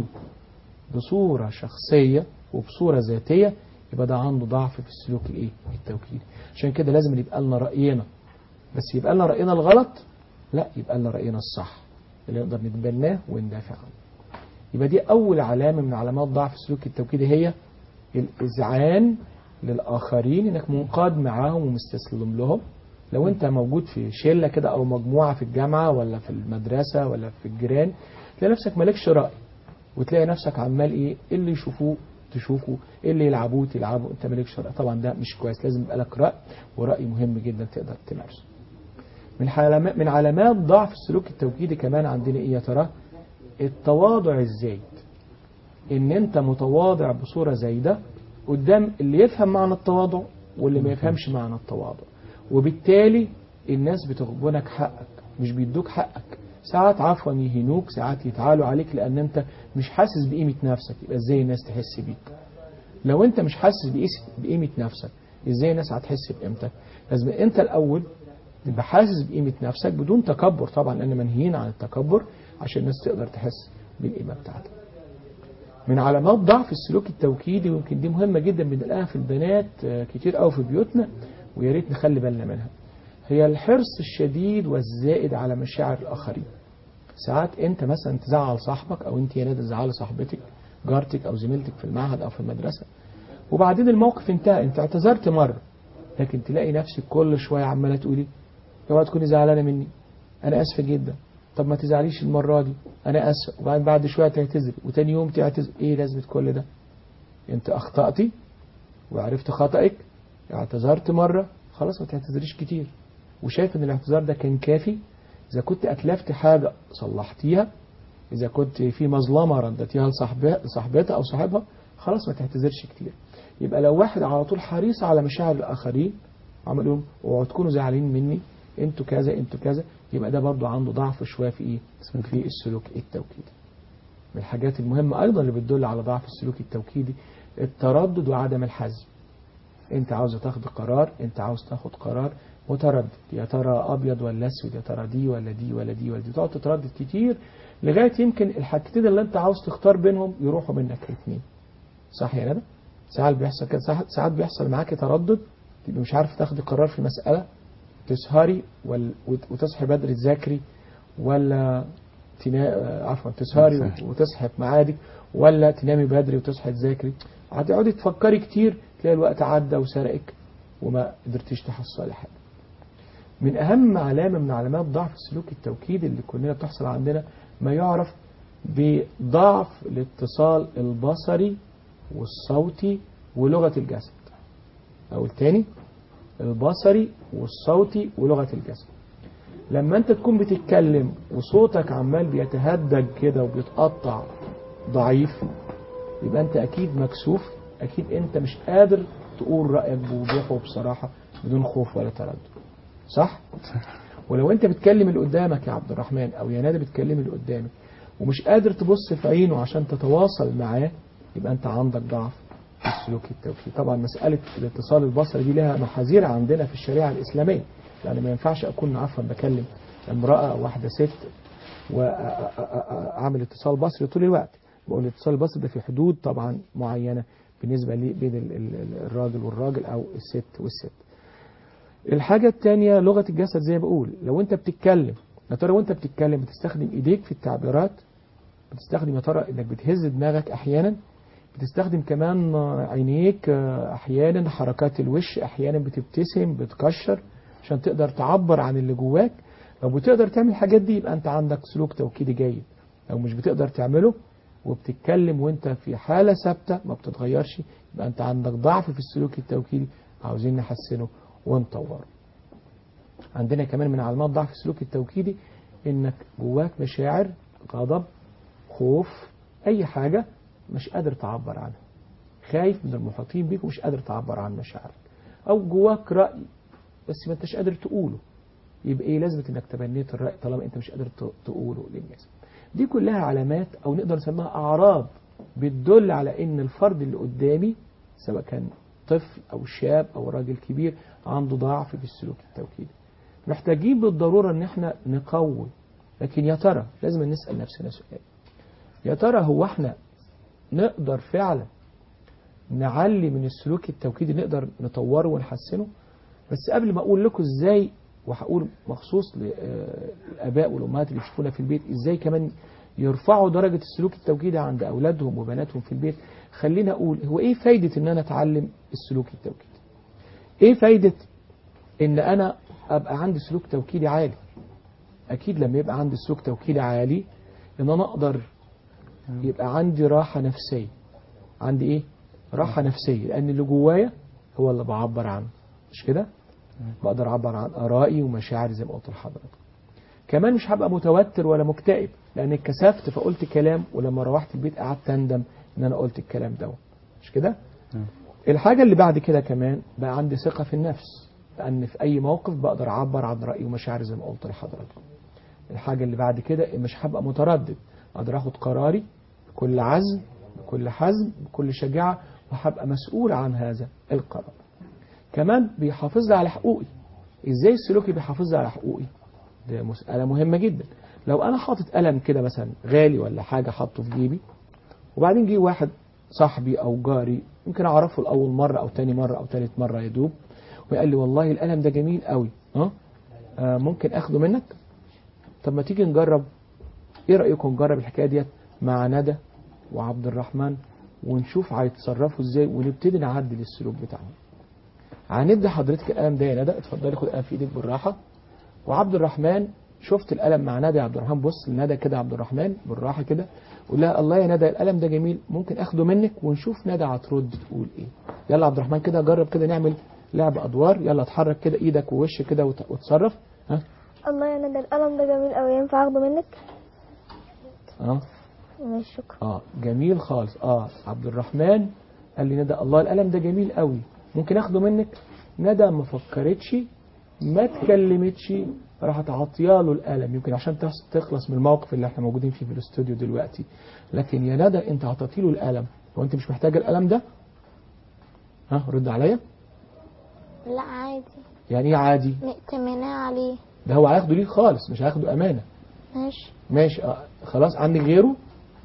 بصورة شخصية وبصورة ذاتية يبقى ده عنده ضعف في السلوك الايه التوكيدي عشان كده لازم يبقى لنا رأينا بس يبقى لنا رأينا الغلط لا يبقى لنا رأينا الصح اللي نقدر نتبناه وندافع عنه يبقى دي أول علامة من علامات ضعف السلوك التوكيدي هي الإذعان للآخرين إنك منقاد معاهم ومستسلم لهم لو أنت موجود في شلة كده أو مجموعة في الجامعة ولا في المدرسة ولا في الجيران تلاقي نفسك مالكش رأي وتلاقي نفسك عمال إيه اللي يشوفوه تشوفه اللي يلعبوه تلعبه أنت مالكش رأي طبعا ده مش كويس لازم يبقى لك رأي ورأي مهم جدا تقدر تمارسه من علامات من علامات ضعف السلوك التوكيدي كمان عندنا ايه يا ترى التواضع الزايد ان انت متواضع بصورة زايدة قدام اللي يفهم معنى التواضع واللي ما يفهمش معنى التواضع وبالتالي الناس بتغبنك حقك مش بيدوك حقك ساعات عفوا يهينوك ساعات يتعالوا عليك لان انت مش حاسس بقيمة نفسك يبقى ازاي الناس تحس بيك لو انت مش حاسس بقيس- بقيمة نفسك ازاي الناس هتحس بقيمتك لازم انت الاول تبقى حاسس بقيمة نفسك بدون تكبر طبعا لان منهيين عن التكبر عشان الناس تقدر تحس بالقيمة بتاعتك من علامات ضعف السلوك التوكيدي ويمكن دي مهمة جدا بنلاقيها في البنات آه، كتير قوي في بيوتنا ويا ريت نخلي بالنا منها هي الحرص الشديد والزائد على مشاعر الآخرين ساعات انت مثلا تزعل صاحبك او انت يا نادي تزعلي صاحبتك جارتك او زميلتك في المعهد او في المدرسة وبعدين الموقف انتهى انت اعتذرت مرة لكن تلاقي نفسك كل شوية عمالة تقولي اوعى تكوني زعلانة مني انا اسفة جدا طب ما تزعليش المرة دي انا اسف وبعدين بعد شوية تعتذر وتاني يوم تعتذر ايه لازمة كل ده انت اخطأتي وعرفت خطأك اعتذرت مرة خلاص ما تعتذريش كتير وشايف ان الاعتذار ده كان كافي اذا كنت اتلفت حاجة صلحتيها اذا كنت في مظلمة ردتيها لصاحبها لصاحبتها او صاحبها خلاص ما تعتذرش كتير يبقى لو واحد على طول حريص على مشاعر الاخرين عمل لهم اوعوا تكونوا زعلانين مني انتوا كذا انتوا كذا يبقى ده برضو عنده ضعف شويه في ايه في السلوك التوكيدي من الحاجات المهمة أيضا اللي بتدل على ضعف السلوك التوكيدي التردد وعدم الحزم أنت عاوز تاخد قرار أنت عاوز تاخد قرار متردد يا ترى أبيض ولا أسود يا ترى دي ولا دي ولا دي ولا دي تقعد تتردد كتير لغاية يمكن الحاجتين اللي أنت عاوز تختار بينهم يروحوا منك الاثنين صح يا ندى؟ ساعات بيحصل كده ساعات- ساعات بيحصل معاك تردد تبقى مش عارف تاخدي قرار في مسألة تسهري وال- وت- وتصحي بدري تذاكري ولا تنا... آه، عفوا تسهري تسهري. وتصحي في ميعادك ولا تنامي بدري وتصحي تذاكري هتقعدي تفكري كتير تلاقي الوقت عدى وسرقك وما قدرتيش تحصلي حاجه من اهم علامه من علامات ضعف السلوك التوكيدي اللي كلنا بتحصل عندنا ما يعرف بضعف الاتصال البصري والصوتي ولغه الجسد او التاني البصري والصوتي ولغه الجسد لما انت تكون بتتكلم وصوتك عمال بيتهدج كده وبيتقطع ضعيف يبقى انت اكيد مكسوف اكيد انت مش قادر تقول رايك بوضوح وبصراحه بدون خوف ولا تردد صح ولو انت بتكلم اللي قدامك يا عبد الرحمن او يا نادي بتكلم اللي قدامك ومش قادر تبص في عينه عشان تتواصل معاه يبقى انت عندك ضعف في السلوك التوكيدي طبعا مساله الاتصال البصري دي لها محاذير عندنا في الشريعه الاسلاميه يعني ما ينفعش اكون عفوا بكلم امراه او واحده ست واعمل اتصال بصري طول الوقت بقول الاتصال البصري ده في حدود طبعا معينه بالنسبه لي بين ال- ال- الراجل والراجل او الست والست الحاجة التانية لغة الجسد زي ما بقول لو انت بتتكلم يا ترى وانت بتتكلم بتستخدم ايديك في التعبيرات بتستخدم يا ترى انك بتهز دماغك احيانا بتستخدم كمان آه، عينيك آه، احيانا حركات الوش احيانا بتبتسم بتكشر عشان تقدر تعبر عن اللي جواك لو بتقدر تعمل الحاجات دي يبقى انت عندك سلوك توكيدي جيد لو مش بتقدر تعمله وبتتكلم وانت في حالة ثابتة ما بتتغيرش يبقى انت عندك ضعف في السلوك التوكيدي عاوزين نحسنه ونطوره عندنا كمان من علامات ضعف السلوك التوكيدي انك جواك مشاعر غضب خوف اي حاجة مش قادر تعبر عنها خايف من المحيطين بيك ومش قادر تعبر عن مشاعرك او جواك رأي بس ما انتش قادر تقوله يبقى ايه لازمة انك تبنيت الرأي طالما انت مش قادر ت- تقوله للناس دي كلها علامات او نقدر نسميها اعراض بتدل على ان الفرد اللي قدامي سواء كان طفل او شاب او راجل كبير عنده ضعف في السلوك التوكيدي محتاجين بالضرورة ان احنا نقوي لكن يا ترى لازم نسأل نفسنا سؤال يا ترى هو احنا نقدر فعلا نعلي من السلوك التوكيدي نقدر نطوره ونحسنه بس قبل ما اقول لكم ازاي وهقول مخصوص للاباء والامهات اللي يشوفونا في البيت ازاي كمان يرفعوا درجة السلوك التوكيدي عند اولادهم وبناتهم في البيت خلينا اقول هو ايه فايدة ان انا اتعلم السلوك التوكيدي ايه فايدة ان انا ابقى عندي سلوك توكيدي عالي اكيد لما يبقى عندي سلوك توكيدي عالي ان انا اقدر يبقى عندي راحة نفسية عندي ايه راحة نفسية لان اللي جوايا هو اللي بعبر عنه مش كده بقدر اعبر عن ارائي ومشاعري زي ما قلت لحضرتك كمان مش هبقى متوتر ولا مكتئب لان اتكسفت فقلت كلام ولما روحت البيت قعدت اندم ان انا قلت الكلام ده مش كده نعم. الحاجة اللي بعد كده كمان بقى عندي ثقة في النفس لأن في أي موقف بقدر أعبر عن رأيي ومشاعري زي ما قلت لحضرتك الحاجة اللي بعد كده مش هبقى متردد أقدر أخد قراري بكل عزم بكل حزم بكل شجاعة وهبقى مسؤول عن هذا القرار كمان بيحافظ لي على حقوقي إزاي السلوكي بيحافظ لي على حقوقي ده مسألة مهمة جدا لو أنا حاطط قلم كده مثلا غالي ولا حاجة حاطه في جيبي وبعدين جه واحد صاحبي او جاري يمكن اعرفه لاول مره او تاني مره او تالت مره يدوب وقال لي والله القلم ده جميل قوي ها آه ممكن اخده منك طب ما تيجي نجرب ايه رايكم نجرب الحكايه ديت مع ندى وعبد الرحمن ونشوف هيتصرفوا ازاي ونبتدي نعدل السلوك بتاعهم هندي حضرتك القلم ده يا ندى اتفضلي خد القلم في ايدك بالراحه وعبد الرحمن شفت القلم مع ندى يا عبد الرحمن بص لندى كده يا عبد الرحمن بالراحه كده قول لها الله يا ندى القلم ده جميل ممكن اخده منك ونشوف ندى هترد تقول ايه يلا عبد الرحمن كده جرب كده نعمل لعب ادوار يلا اتحرك كده ايدك ووش كده وت- وتصرف ها الله يا ندى القلم ده جميل قوي ينفع اخده منك اه ماشي شكرا اه جميل خالص اه عبد الرحمن قال لي ندى الله القلم ده جميل قوي ممكن اخده منك ندى ما فكرتش ما اتكلمتش راحت عطياله القلم يمكن عشان تخ- تخلص من الموقف اللي احنا موجودين فيه في الاستوديو دلوقتي لكن يا ندى انت عطيتي له القلم هو انت مش محتاجه القلم ده ها رد عليا لا عادي يعني ايه عادي مأتمنة عليه ده هو هياخده ليه خالص مش هياخده امانه ماشي ماشي آه. خلاص عندك غيره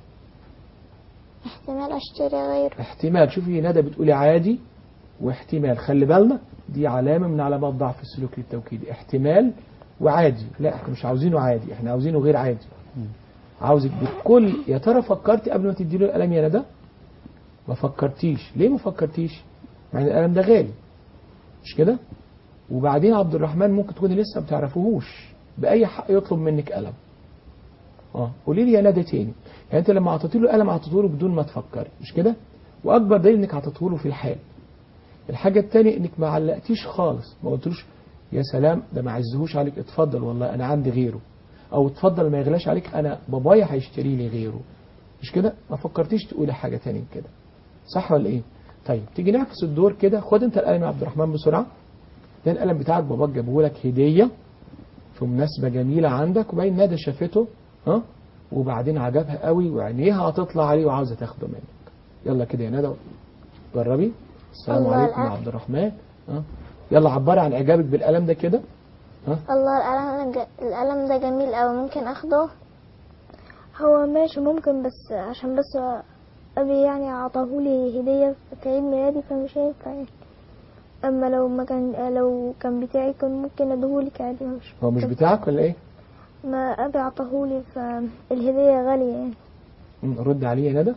احتمال اشتري غيره احتمال شوفي ندى بتقولي عادي واحتمال خلي بالنا دي علامة من علامات ضعف السلوك التوكيدي احتمال وعادي لا احنا مش عاوزينه عادي احنا عاوزينه غير عادي عاوزك بكل يا ترى فكرتي قبل ما تديله القلم يا ندى ما فكرتيش ليه ما فكرتيش مع ان القلم ده غالي مش كده وبعدين عبد الرحمن ممكن تكوني لسه ما بتعرفوهوش باي حق يطلب منك قلم اه قولي لي يا ندى تاني يعني انت لما اعطيتي له قلم اعطيته له بدون ما تفكري مش كده واكبر دليل انك اعطيته له في الحال الحاجه الثانيه انك ما علقتيش خالص ما قلتلوش يا سلام ده ما عزهوش عليك اتفضل والله انا عندي غيره او اتفضل ما يغلاش عليك انا بابايا هيشتري لي غيره مش كده ما فكرتيش تقولي حاجه تانية كده صح ولا ايه طيب تيجي نعكس الدور كده خد انت القلم يا عبد الرحمن بسرعه ده القلم بتاعك باباك جابه لك هديه في مناسبه جميله عندك وبعدين ندى شافته ها وبعدين عجبها قوي وعينيها هتطلع عليه وعاوزه تاخده منك يلا كده يا ندى جربي السلام الله عليكم يا الألف. عبد الرحمن ها يلا عبري عن اعجابك بالقلم ده كده الله القلم ده ج- القلم ده جميل أوي ممكن أخده هو ماشي ممكن بس عشان بس أبي يعني عطاهولي هدية في عيد ميلادي فمش هينفع يعني أما لو ما كان لو كان بتاعي كان ممكن أديهولك عادي مش هو مش بتاعك ولا ايه ما أبي عطاهولي فالهدية غالية يعني مم، رد عليه يا ندى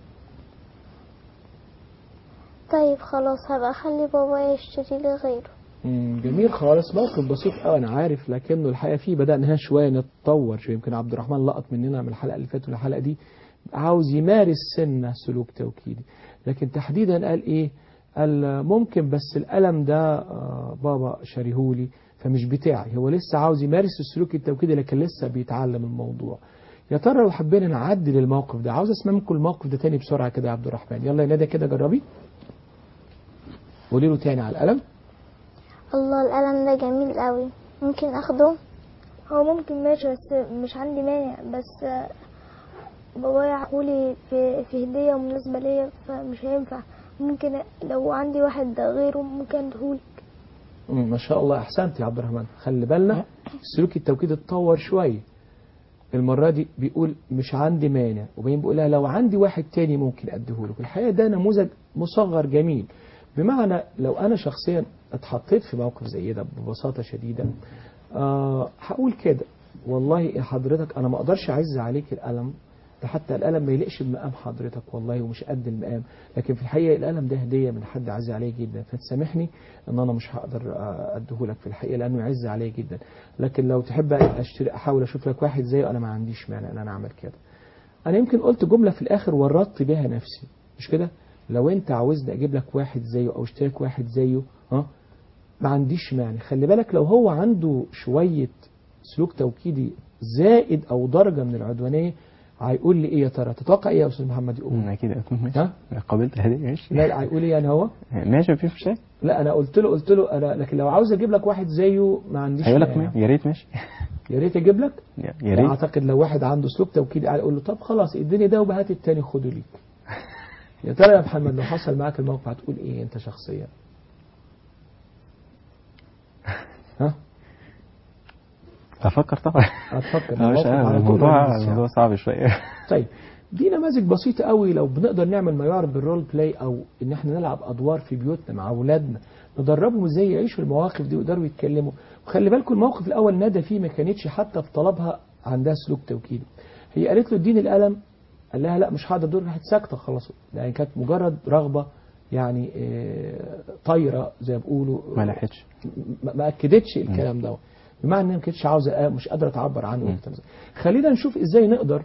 طيب خلاص هبقى أخلي بابا يشتري لي غيره مم، جميل خالص موقف بسيط قوي انا عارف لكنه الحقيقه فيه بدأناها شويه نتطور شويه يمكن عبد الرحمن لقط مننا من الحلقه اللي فاتت والحلقه دي عاوز يمارس سنه سلوك توكيدي لكن تحديدا قال ايه قال ممكن بس القلم ده آه، بابا شاريهولي فمش بتاعي هو لسه عاوز يمارس السلوك التوكيدي لكن لسه بيتعلم الموضوع يا ترى لو حبينا نعدل الموقف ده عاوز اسمع منكم الموقف ده تاني بسرعه كده يا عبد الرحمن يلا يا ندى كده جربي قولي له تاني على القلم الله القلم ده جميل أوي ممكن أخده هو ممكن ماشي بس مش عندي مانع بس بابايا عطولي في في هدية مناسبة ليا فمش هينفع ممكن لو عندي واحد غيره ممكن اديهولك مم، ما شاء الله احسنت يا عبد الرحمن خلي بالنا السلوك التوكيد اتطور شويه المره دي بيقول مش عندي مانع وبعدين بيقول لها لو عندي واحد تاني ممكن اديهولك الحقيقه ده نموذج مصغر جميل بمعنى لو انا شخصيا اتحطيت في موقف زي ده ببساطه شديده آه هقول كده والله يا حضرتك انا ما اقدرش اعز عليك القلم ده حتى القلم ما يليقش بمقام حضرتك والله ومش قد المقام لكن في الحقيقه القلم ده هديه من حد عز عليه جدا فتسامحني ان انا مش هقدر آه، اديهولك في الحقيقه لانه يعز عليه جدا لكن لو تحب اشتري احاول اشوف لك واحد زيه انا ما عنديش مانع ان انا اعمل كده انا يمكن قلت جمله في الاخر ورطت بيها نفسي مش كده لو انت عاوزني اجيب لك واحد زيه او اشتري لك واحد زيه ها ما عنديش مانع خلي بالك لو هو عنده شويه سلوك توكيدي زائد او درجه من العدوانيه هيقول لي ايه يا ترى تتوقع ايه يا استاذ محمد يقول مم، اكيد اكيد ماشي ها قابلت هديه ماشي لا لا هيقول ايه يعني هو ماشي مفيش مشاكل لا انا قلت له قلت له انا لكن لو عاوز اجيب لك واحد زيه ما عنديش هيقول لك مانع. ما- يا ريت ماشي يا ريت اجيب لك يا يا ريت اعتقد لو واحد عنده سلوك توكيدي اقول له طب خلاص اديني ده وبهات التاني خده ليك يا ترى يا محمد لو حصل معاك الموقف هتقول ايه انت شخصيا ها هفكر طبعا هتفكر لا، مش الموقف عارف، على طول الموضوع ولا لسه؟ الموضوع صعب شويه طيب دي نماذج بسيطة قوي لو بنقدر نعمل ما يعرف بالرول بلاي او ان احنا نلعب ادوار في بيوتنا مع اولادنا ندربهم ازاي يعيشوا المواقف دي ويقدروا يتكلموا وخلي بالكم الموقف الاول ندى فيه ما كانتش حتى في طلبها عندها سلوك توكيدي هي قالت له اديني القلم قال لها لا مش هقدر دور راحت ساكته خلاص يعني كانت مجرد رغبه يعني آه، طايره زي ما بيقولوا ما لحقتش ما ما اكدتش الكلام ده بمعنى انها ما كانتش عاوزه آه، مش قادره تعبر عنه مم. وبتاع. خلينا نشوف ازاي نقدر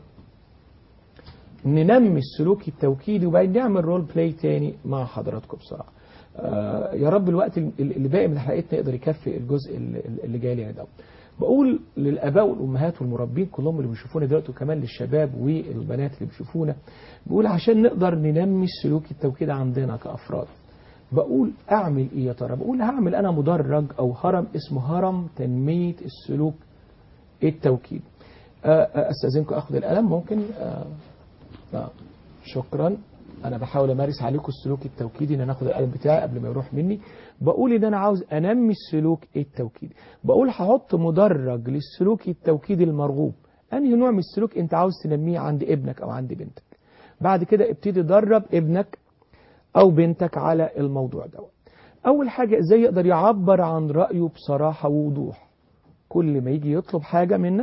ننمي السلوك التوكيدي وبعدين نعمل رول بلاي تاني مع حضراتكم بصراحه آه يا رب الوقت ال- اللي باقي من حلقتنا يقدر يكفي الجزء اللي اللي جاي لي ده بقول للاباء والامهات والمربين كلهم اللي بيشوفونا دلوقتي وكمان للشباب والبنات اللي بيشوفونا بقول عشان نقدر ننمي السلوك التوكيدي عندنا كافراد بقول اعمل ايه يا ترى بقول هعمل انا مدرج او هرم اسمه هرم تنميه السلوك التوكيدي آه، آه، استاذنكم اخد القلم ممكن آه، آه، شكرا انا بحاول امارس عليكم السلوك التوكيدي ان انا اخد القلم بتاعي قبل ما يروح مني بقول ان انا عاوز انمي السلوك التوكيدي بقول هحط مدرج للسلوك التوكيدي المرغوب انهي نوع من السلوك انت عاوز تنميه عند ابنك او عند بنتك بعد كده ابتدي درب ابنك او بنتك على الموضوع ده اول حاجه ازاي يقدر يعبر عن رايه بصراحه ووضوح كل ما يجي يطلب حاجه منك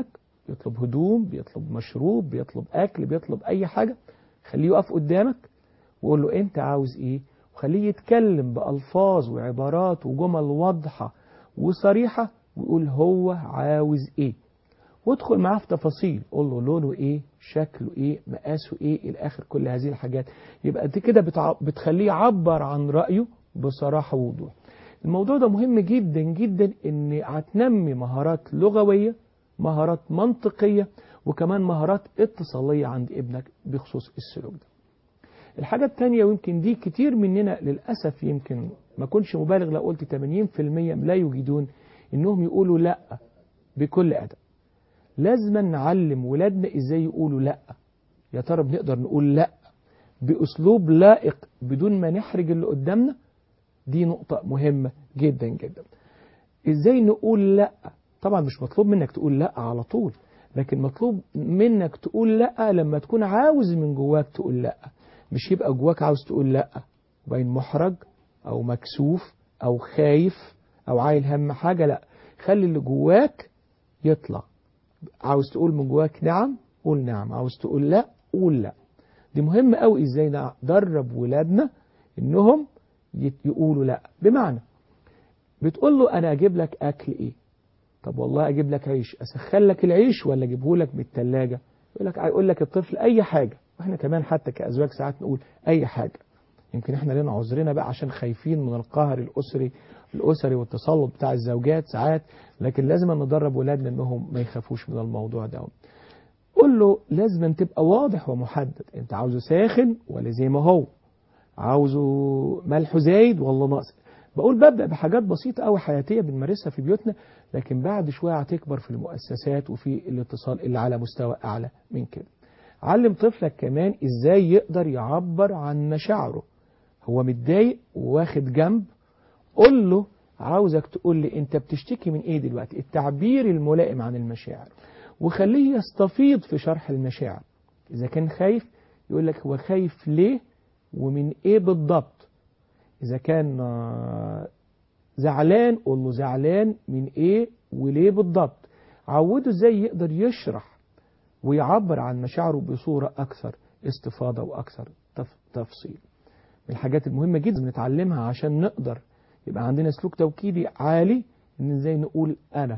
بيطلب هدوم بيطلب مشروب بيطلب أكل بيطلب أي حاجة خليه يقف قدامك وقول له أنت عاوز إيه وخليه يتكلم بألفاظ وعبارات وجمل واضحة وصريحة ويقول هو عاوز إيه وادخل معاه في تفاصيل قول له لونه ايه شكله ايه مقاسه ايه الى اخر كل هذه الحاجات يبقى انت كده بتع... بتخليه يعبر عن رايه بصراحه ووضوح الموضوع ده مهم جدا جدا ان هتنمي مهارات لغويه مهارات منطقيه وكمان مهارات اتصاليه عند ابنك بخصوص السلوك ده الحاجة التانية ويمكن دي كتير مننا للأسف يمكن ما كنش مبالغ لو قلت 80% لا يجدون انهم يقولوا لا بكل أدب لازم نعلم ولادنا ازاي يقولوا لا يا ترى بنقدر نقول لا باسلوب لائق بدون ما نحرج اللي قدامنا دي نقطة مهمة جدا جدا ازاي نقول لا طبعا مش مطلوب منك تقول لا على طول لكن مطلوب منك تقول لا لما تكون عاوز من جواك تقول لا مش يبقى جواك عاوز تقول لا وبين محرج او مكسوف او خايف او عايل هم حاجة لا خلي اللي جواك يطلع عاوز تقول من جواك نعم قول نعم عاوز تقول لا قول لا دي مهم قوي ازاي ندرب ولادنا انهم يقولوا لا بمعنى بتقول له انا اجيب لك اكل ايه طب والله اجيب لك عيش اسخن لك العيش ولا اجيبه لك من الثلاجه يقول لك يقول لك الطفل اي حاجه واحنا كمان حتى كازواج ساعات نقول اي حاجه يمكن احنا لنا عذرنا بقى عشان خايفين من القهر الاسري الاسري والتسلط بتاع الزوجات ساعات لكن لازم ندرب ولادنا انهم ما يخافوش من الموضوع ده قول له لازم تبقى واضح ومحدد انت عاوزه ساخن ولا زي ما هو عاوزه ملح زايد ولا ناقص بقول ببدأ بحاجات بسيطة أو حياتية بنمارسها في بيوتنا لكن بعد شوية هتكبر في المؤسسات وفي الاتصال اللي على مستوى أعلى من كده علم طفلك كمان إزاي يقدر يعبر عن مشاعره هو متضايق وواخد جنب قول له عاوزك تقول لي انت بتشتكي من ايه دلوقتي التعبير الملائم عن المشاعر وخليه يستفيض في شرح المشاعر اذا كان خايف يقول لك هو خايف ليه ومن ايه بالضبط اذا كان زعلان قول له زعلان من ايه وليه بالضبط عوده ازاي يقدر يشرح ويعبر عن مشاعره بصورة اكثر استفاضة واكثر تفصيل من الحاجات المهمة جدا بنتعلمها عشان نقدر يبقى عندنا سلوك توكيدي عالي ان ازاي نقول انا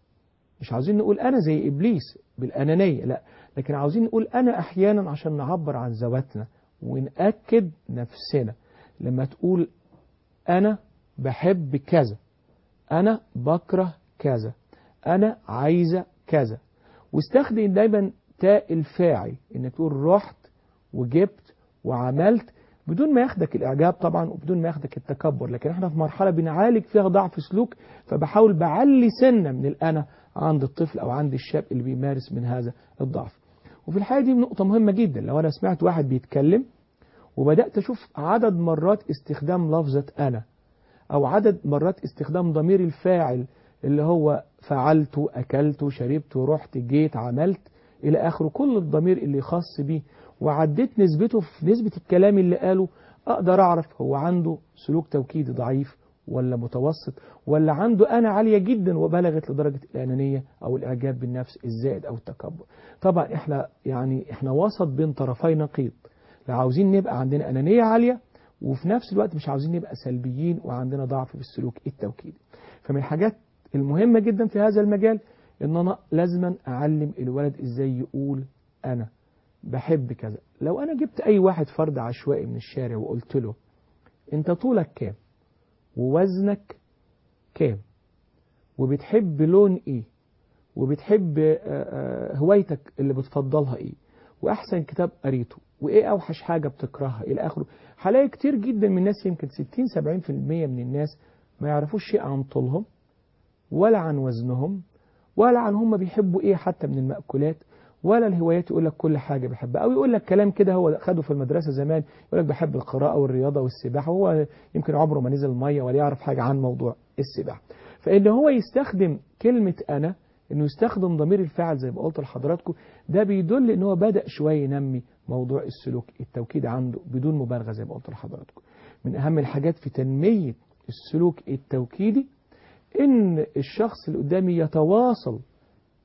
مش عاوزين نقول انا زي ابليس بالانانيه لا لكن عاوزين نقول انا احيانا عشان نعبر عن ذواتنا ونأكد نفسنا لما تقول انا بحب كذا انا بكره كذا انا عايزه كذا واستخدم دايما تاء الفاعل انك تقول رحت وجبت وعملت بدون ما ياخدك الإعجاب طبعا وبدون ما ياخدك التكبر لكن احنا في مرحلة بنعالج فيها ضعف سلوك فبحاول بعلي سنة من الأنا عند الطفل أو عند الشاب اللي بيمارس من هذا الضعف وفي الحقيقة دي نقطة مهمة جدا لو أنا سمعت واحد بيتكلم وبدأت أشوف عدد مرات استخدام لفظة أنا أو عدد مرات استخدام ضمير الفاعل اللي هو فعلت أكلت شربت رحت جيت عملت إلى آخره كل الضمير اللي خاص بيه وعديت نسبته في نسبة الكلام اللي قاله أقدر أعرف هو عنده سلوك توكيدي ضعيف ولا متوسط ولا عنده أنا عالية جدا وبلغت لدرجة الأنانية أو الإعجاب بالنفس الزائد أو التكبر طبعا إحنا يعني إحنا وسط بين طرفي نقيض لا عاوزين نبقى عندنا أنانية عالية وفي نفس الوقت مش عاوزين نبقى سلبيين وعندنا ضعف في السلوك التوكيدي فمن الحاجات المهمة جدا في هذا المجال ان انا لازما اعلم الولد ازاي يقول انا بحب كذا لو انا جبت اي واحد فرد عشوائي من الشارع وقلت له انت طولك كام ووزنك كام وبتحب لون ايه وبتحب هوايتك اللي بتفضلها ايه واحسن كتاب قريته وايه اوحش حاجه بتكرهها الى اخره هلاقي كتير جدا من الناس يمكن 60 70% من الناس ما يعرفوش شيء عن طولهم ولا عن وزنهم ولا عن هم بيحبوا ايه حتى من المأكولات ولا الهوايات يقول لك كل حاجة بيحبها أو يقول لك كلام كده هو خده في المدرسة زمان يقول لك بحب القراءة والرياضة والسباحة وهو يمكن عمره ما نزل المية ولا يعرف حاجة عن موضوع السباحة فإن هو يستخدم كلمة أنا إنه يستخدم ضمير الفاعل زي ما قلت لحضراتكم ده بيدل إن هو بدأ شوية ينمي موضوع السلوك التوكيد عنده بدون مبالغة زي ما قلت لحضراتكم من أهم الحاجات في تنمية السلوك التوكيدي إن الشخص اللي قدامي يتواصل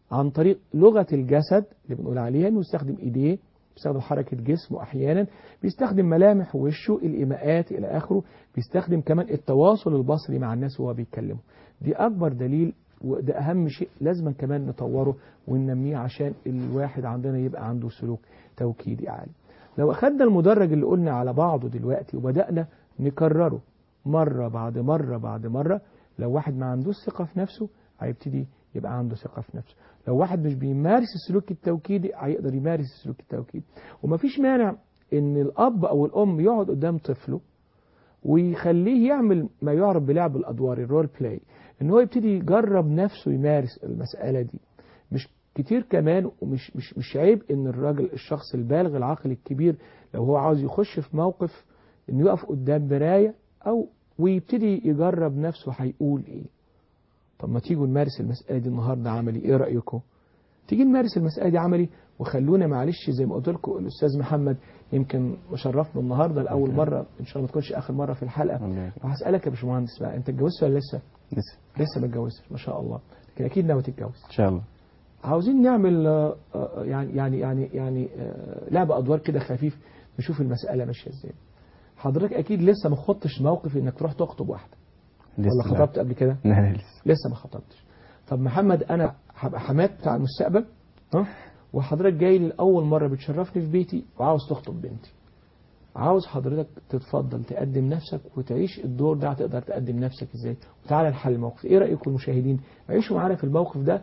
عن طريق لغة الجسد اللي بنقول عليها انه يستخدم ايديه بيستخدم حركة جسمه احيانا بيستخدم ملامح وشه الايماءات الى اخره بيستخدم كمان التواصل البصري مع الناس وهو بيتكلموا دي اكبر دليل وده اهم شيء لازم كمان نطوره وننميه عشان الواحد عندنا يبقى عنده سلوك توكيدي عالي لو اخدنا المدرج اللي قلنا على بعضه دلوقتي وبدأنا نكرره مرة بعد مرة بعد مرة لو واحد ما عندوش ثقة في نفسه هيبتدي يبقى عنده ثقة في نفسه لو واحد مش بيمارس السلوك التوكيدي هيقدر يمارس السلوك التوكيدي ومفيش مانع ان الاب او الام يقعد قدام طفله ويخليه يعمل ما يعرف بلعب الادوار الرول بلاي ان هو يبتدي يجرب نفسه يمارس المسألة دي مش كتير كمان ومش مش مش عيب ان الراجل الشخص البالغ العاقل الكبير لو هو عاوز يخش في موقف انه يقف قدام مراية او ويبتدي يجرب نفسه هيقول ايه طب ما تيجوا نمارس المسألة دي النهاردة عملي ايه رأيكم تيجي نمارس المسألة دي عملي وخلونا معلش زي ما قلت لكم الأستاذ محمد يمكن مشرفنا النهاردة لأول مرة إن شاء الله ما تكونش آخر مرة في الحلقة وهسألك يا باشمهندس بقى أنت اتجوزت ولا لسه؟ لسه لسه ما اتجوزتش ما شاء الله لكن أكيد ناوي تتجوز ان شاء الله عاوزين نعمل آه، آه، يعني يعني يعني يعني آه، لعبة أدوار كده خفيف نشوف المسألة ماشية إزاي حضرتك أكيد لسه ما خضتش موقف إنك تروح تخطب واحدة لسه ولا لا. خطبت قبل كده؟ لا لا، لسه لسه ما خطبتش طب محمد انا هبقى حماد بتاع المستقبل ها وحضرتك جاي لي لاول مره بتشرفني في بيتي وعاوز تخطب بنتي عاوز حضرتك تتفضل تقدم نفسك وتعيش الدور ده هتقدر تقدم نفسك ازاي وتعالى نحل الموقف ايه رايكم المشاهدين عيشوا معانا في الموقف ده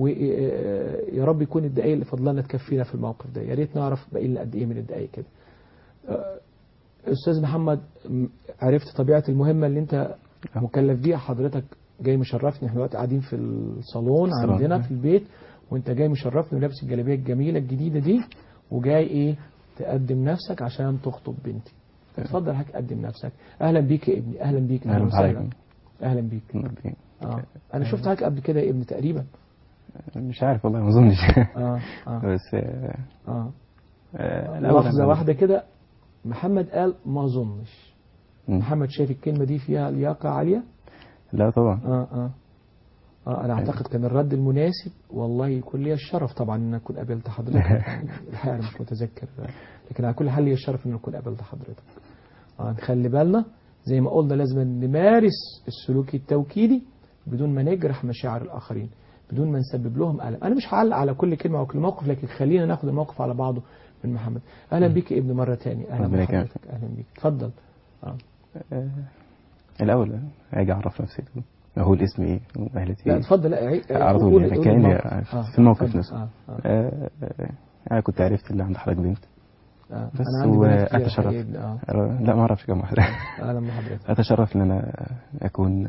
ويا رب يكون الدقايق اللي فضلنا تكفينا في الموقف ده يا ريت نعرف باقي لنا قد ايه من الدقايق كده آه، استاذ محمد م- عرفت طبيعه المهمه اللي انت مكلف بيها حضرتك جاي مشرفني احنا دلوقتي قاعدين في الصالون الصالون. عندنا في البيت وانت جاي مشرفني ولابس الجلابيه الجميله الجديده دي وجاي ايه تقدم نفسك عشان تخطب بنتي اتفضل حضرتك قدم نفسك اهلا بيك يا ابني اهلا بيك أهلا وسهلا. بحضرتك. اهلا بيك مرحبا. اه انا شفت حضرتك قبل كده يا ابني تقريبا مش عارف والله ما اظنش اه اه بس آه، اه آه، الأول لحظه أنا- واحده كده محمد قال ما اظنش مم. محمد شايف الكلمه دي فيها لياقه عاليه لا طبعا اه اه اه انا اعتقد كان الرد المناسب والله يكون لي الشرف طبعا ان اكون قابلت حضرتك الحقيقه انا مش متذكر لكن على كل حال لي الشرف ان اكون قابلت حضرتك اه نخلي بالنا زي ما قلنا لازم نمارس السلوك التوكيدي بدون ما نجرح مشاعر الاخرين بدون ما نسبب لهم الم انا مش هعلق على كل كلمه وكل موقف لكن خلينا ناخد الموقف على بعضه من محمد اهلا بيك يا ابني مره تاني اهلا ربنا يكرمك. بحضرتك اهلا بيك اتفضل اه آه، الأول اجي أعرف نفسي هو الاسم إيه وأهلتي لا إيه اتفضل لا عي- على طول قول- يعني قول كأني الموقف. في الموقف اتفضل. نفسه. آه. آه. آه، آه، أنا كنت عرفت اللي عند حضرتك بنت آه. بس انا عندي بنات كتير وأتشرف. الحقيقة يا ابني. اه آه، لا ما أعرفش كم واحدة اهلا بحضرتك أتشرف إن أنا أكون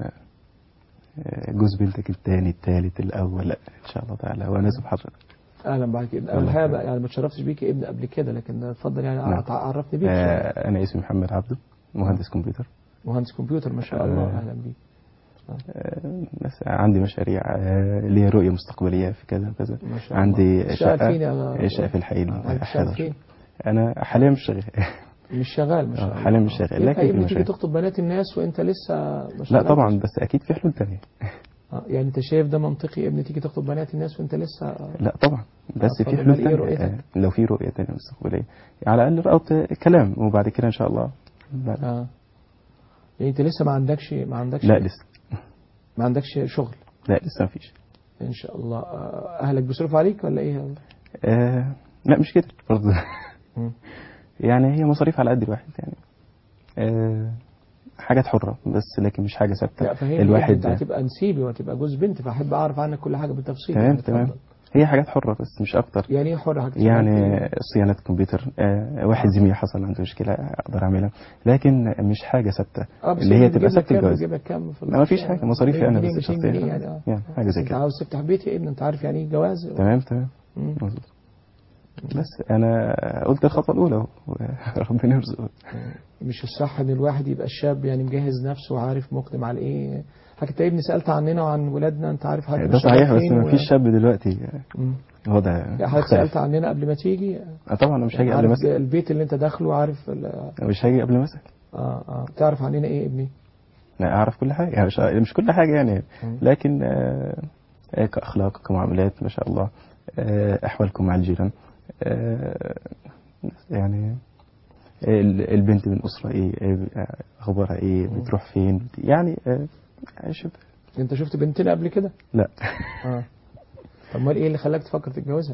آه، جوز بنتك الثاني الثالث الأول لا إن شاء الله تعالى وأنا بحضرتك اهلا بحضرتك انا الله الحقيقه يكرمك. بقى- يعني ما اتشرفتش بيك يا ابني قبل كده لكن اتفضل يعني نعم. ع- عرفني بيك شوية. آه، أنا اسمي محمد عبده مهندس كمبيوتر مهندس كمبيوتر ما شاء آه. الله اهلا بيك آه، بس عندي مشاريع آه، ليا رؤية مستقبلية في كذا وكذا ما شاء الله عندي تشتغل شقة فين يا شقة في الحي آه، عايز تشتغل 11. فين؟ أنا حاليا مش شغال مش شغال ما شاء آه، الله حاليا مش شغال، يبقى لكن يا ابني في تيجي مشاغل. تخطب بنات الناس وانت لسه ما لا شغالش. طبعا بس أكيد في حلول تانية آه، يعني انت شايف ده منطقي يا ابني تيجي تخطب بنات الناس وانت لسه لا طبعا بس آه، في طب حلول أمال إيه تانية رؤيتك؟ آه، لو في رؤية تانية مستقبلية على الأقل رأوت كلام وبعد كده إن شاء الله لا, اه يعني انت لسه ما عندكش ما عندكش لا لسه ما عندكش شغل لا لسه مفيش ان شاء الله آه، اهلك بيصرفوا عليك ولا ايه آه لا مش كده برضه مم. يعني هي مصاريف على قد الواحد يعني آه حاجات حرة بس لكن مش حاجة لا ثابتة فهمني الواحد انت هتبقى نسيبي وهتبقى جوز بنت فاحب اعرف عنك كل حاجه بالتفصيل تمام يعني تمام اتفضل. هي حاجات حرة بس مش أكتر يعني ايه حر حاجه يعني صيانة كمبيوتر آه واحد آه. زميلي حصل عنده مشكلة أقدر أعملها لكن مش حاجة ثابتة اه بس اللي هي بيجيب تبقى لك ثابتة كام الجواز بيجيب لك كام في لا ما فيش الشهر؟ حاجة مصاريفي أنا 100 بس جنيه، 200 شخصيا جنيه يعني اه يعني حاجة زي انت كده عاوز تفتح بيت يا ابني انت عارف يعني ايه جواز تمام تمام مم. مظبوط بس انا قلت الخطوه الاولى اهو ربنا يرزقه مش الصح ان الواحد يبقى الشاب يعني مجهز نفسه وعارف مقدم على ايه حضرتك يا ابني سالت عننا وعن ولادنا انت عارف حضرتك ده شغال صحيح بس فين ما و- فيش شاب دلوقتي مم. وضع يعني حضرتك مختلف سالت عننا قبل ما تيجي آه طبعا انا مش هاجي قبل عارف مسك البيت اللي انت داخله عارف ال- مش هاجي قبل مسك اه اه تعرف عننا ايه يا ابني لا اعرف كل حاجه يعني مش, مش كل حاجه يعني مم. لكن آه آه، كأخلاق كمعاملات ما شاء الله آه، أحوالكم مع الجيران آه، يعني ال- البنت من أسرة إيه إيه، أخبارها إيه بتروح فين يعني آه، يعني شبه انت شفت بنتنا قبل كده لا اه طب امال ايه اللي خلاك تفكر تتجوزها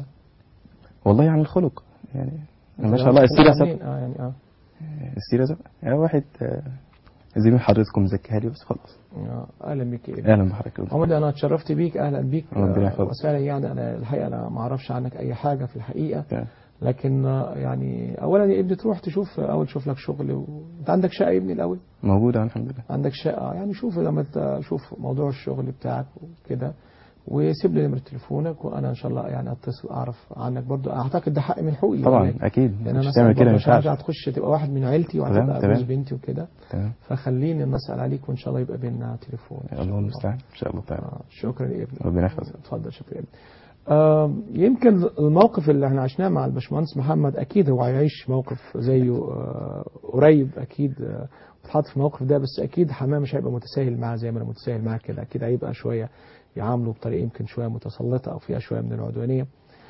والله عن الخلق يعني ما شاء الله السيرة منين؟ سبق اه يعني اه السيرة سبق يعني واحد آه، زميل حضرتكم زكاها لي بس خلاص آه، اهلا بك إيه. أهلا بحضرتك محمد انا اتشرفت بيك اهلا بيك ربنا آه، يحفظك. وسهلا يعني انا الحقيقه انا ما اعرفش عنك اي حاجه في الحقيقه تمام. لكن آه، يعني اولا يا ابني تروح تشوف اول تشوف لك شغل و... انت عندك شقه يا ابني الاول موجودة الحمد لله عندك شقه يعني شوف لما تشوف موضوع الشغل بتاعك وكده وسيب لي نمره تليفونك وانا ان شاء الله يعني اتصل اعرف عنك برضو اعتقد ده حق من حقوقي طبعا يعني. أكيد لان انا مش تعمل كده ما مش ينفعش هتخش تبقى واحد من عيلتي تمام، وهتبقى تمام. جوز بنتي وكده تمام فخليني نسال عليك وان شاء الله يبقى بيننا تليفون إن شاء الله المستعان إن شاء الله تعالى آه، شكرا يا ابني ربنا يحفظك. اتفضل شكرا يا ابني آه، يمكن الموقف اللي احنا عشناه مع الباشمهندس محمد اكيد هو هيعيش موقف زيه آه، قريب اكيد آه، اتحط في الموقف ده بس اكيد حماه مش هيبقى متساهل معاه زي ما انا متساهل معاه كده اكيد هيبقى شويه يعامله بطريقه يمكن شويه متسلطه او فيها شويه من العدوانيه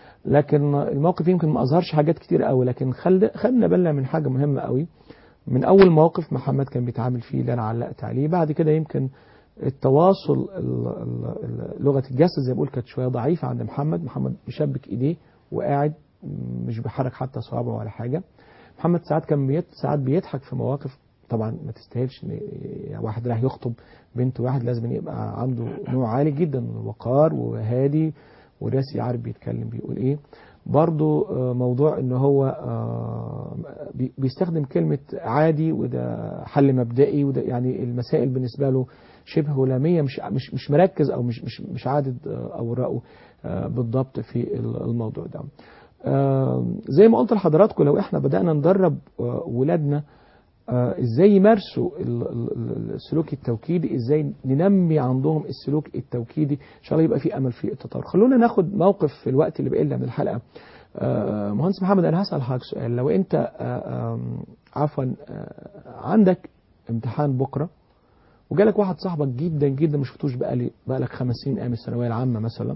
لكن الموقف يمكن ما اظهرش حاجات كتير قوي لكن خل خدنا بالنا من حاجه مهمه قوي من اول موقف محمد كان بيتعامل فيه اللي انا علقت عليه بعد كده يمكن التواصل ال- ال- ال- لغه الجسد زي ما بقول كانت شويه ضعيفه عند محمد محمد مشبك ايديه وقاعد مش بيحرك حتى صوابعه ولا حاجه محمد ساعات كان بيت ساعات بيضحك في مواقف طبعا ما تستاهلش ان يعني واحد راح يخطب بنت واحد لازم يبقى عنده نوع عالي جدا من الوقار وهادي وراسي عارف بيتكلم بيقول ايه برضو آه، موضوع ان هو آه، بي- بيستخدم كلمة عادي وده حل مبدئي وده يعني المسائل بالنسبة له شبه هلامية مش مش مش مركز او مش مش مش عادد آه، اوراقه آه، بالضبط في ال- الموضوع ده آه، زي ما قلت لحضراتكم لو احنا بدأنا ندرب آه، ولادنا آه، ازاي يمارسوا ال- ال- ال- السلوك التوكيدي ازاي ننمي عندهم السلوك التوكيدي ان شاء الله يبقى في امل في التطور خلونا ناخد موقف في الوقت اللي بقى لنا من الحلقه آه، مهندس محمد انا هسال حضرتك سؤال لو انت آه، آم، عفوا آه، عندك امتحان بكره وجالك واحد صاحبك جدا جدا ما شفتوش بقالي بقالك خمس سنين ايام الثانويه العامه مثلا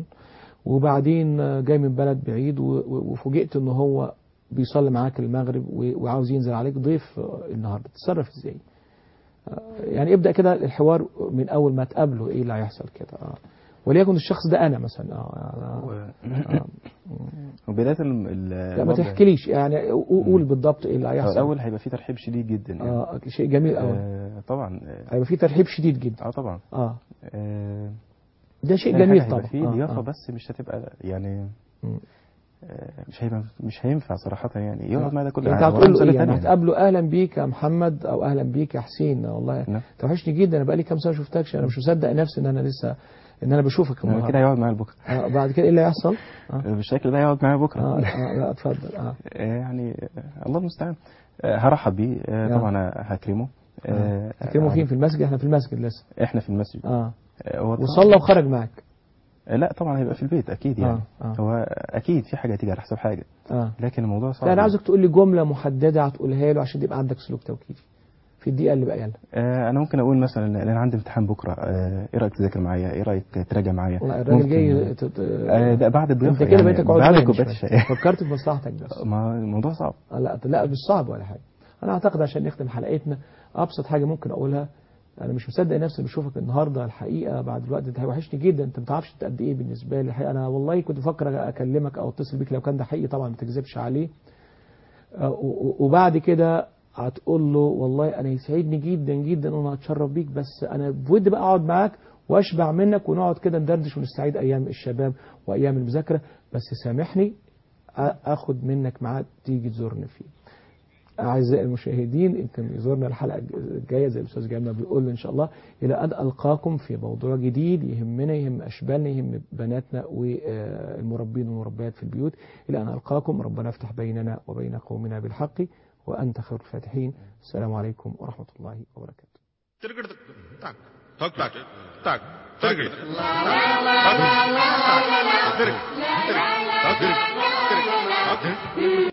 وبعدين آه، جاي من بلد بعيد و- و- وفوجئت ان هو بيصلي معاك المغرب و- وعاوز ينزل عليك ضيف آه، النهارده تتصرف ازاي؟ آه، يعني ابدا كده الحوار من اول ما تقابله ايه اللي هيحصل كده اه وليكن الشخص ده انا مثلا اه آه، آه. وبداية ال- ال- لا ما الوضع- تحكيليش يعني قو- قول بالضبط ايه اللي هو هيحصل الأول هيبقى فيه ترحيب شديد جدا يعني اه شيء جميل قوي آه طبعا آه، هيبقى في ترحيب شديد جدا اه طبعا اه آه ده شيء تاني جميل حاجة طبعا هيبقى فيه آه، ضيافة آه. بس مش هتبقى يعني مم. آه، مش هيبقى مش هينفع صراحة يعني يقعد معايا ده كله انت يعني هتقول له مسألة ايه يعني تانية. هتقابله اهلا بيك يا محمد او اهلا بيك يا حسين والله نعم. توحشني جدا انا بقالي كام سنه ما شفتكش انا مش مصدق نفسي ان انا لسه ان انا بشوفك آه، كده النهارده هيقعد معايا بكرة آه بعد كده ايه اللي هيحصل؟ اه آه، بالشكل ده هيقعد معايا بكرة اه آه، لا اتفضل اه آه، يعني آه، الله المستعان آه، هرحب بيه آه، نعم. طبعا هكرمه آه، تكلموا فين في المسجد احنا في المسجد لسه احنا في المسجد اه آه، هو طبعاً- وصلى وخرج معاك آه، لا طبعا هيبقى في البيت اكيد يعني آه، آه. هو اكيد في حاجه هتيجي على حساب حاجه اه لكن الموضوع صعب لا انا عاوزك تقول لي جمله محدده هتقولها له عشان يبقى عندك سلوك توكيدي في الدقيقه اللي باقيه لنا آه انا ممكن اقول مثلا ان انا عندي امتحان بكره آه ايه رايك تذاكر معايا ايه رايك تراجع معايا والله الراجل ممكن- جاي ت- ت- آه ده بعد الضيافه انت كده يعني بقيتك بعد عدواني كوبايه شوية. الشاي فكرت في مصلحتك بس ما الموضوع صعب آه، لا لا مش صعب ولا حاجه انا اعتقد عشان نختم حلقتنا ابسط حاجه ممكن اقولها انا مش مصدق نفسي بشوفك النهارده الحقيقه بعد الوقت ده هيوحشني جدا انت ما تعرفش انت قد ايه بالنسبه لي الحقيقه انا والله كنت بفكر اكلمك او اتصل بيك لو كان ده حقيقي طبعا ما تكذبش عليه آه، و- و- وبعد كده هتقول له والله انا يسعدني جدا جدا ان انا اتشرف بيك بس انا بودي بقى اقعد معاك واشبع منك ونقعد كده ندردش ونستعيد ايام الشباب وايام المذاكره بس سامحني آ- اخد منك ميعاد تيجي تزورني فيه أعزائي المشاهدين يمكن يزورنا الحلقة الجاية زي الأستاذ جمال ما بيقول إن شاء الله إلى أن ألقاكم في موضوع جديد يهمنا يهم أشبالنا يهم بناتنا والمربين والمربيات في البيوت إلى أن ألقاكم ربنا افتح بيننا وبين قومنا بالحق وأنت خير الفاتحين السلام عليكم ورحمة الله وبركاته ತಿರುಗಿಡ್ದು ತಾಕ್ ತಾಕ್ ತಾಕ್ ತಾಕ್ ತಿರುಗಿ ತಾಕ್ ತಿರುಗಿ ತಿರುಗಿ ತಾಕ್ ತಿರುಗಿ ತಾಕ್ ತಿರುಗಿ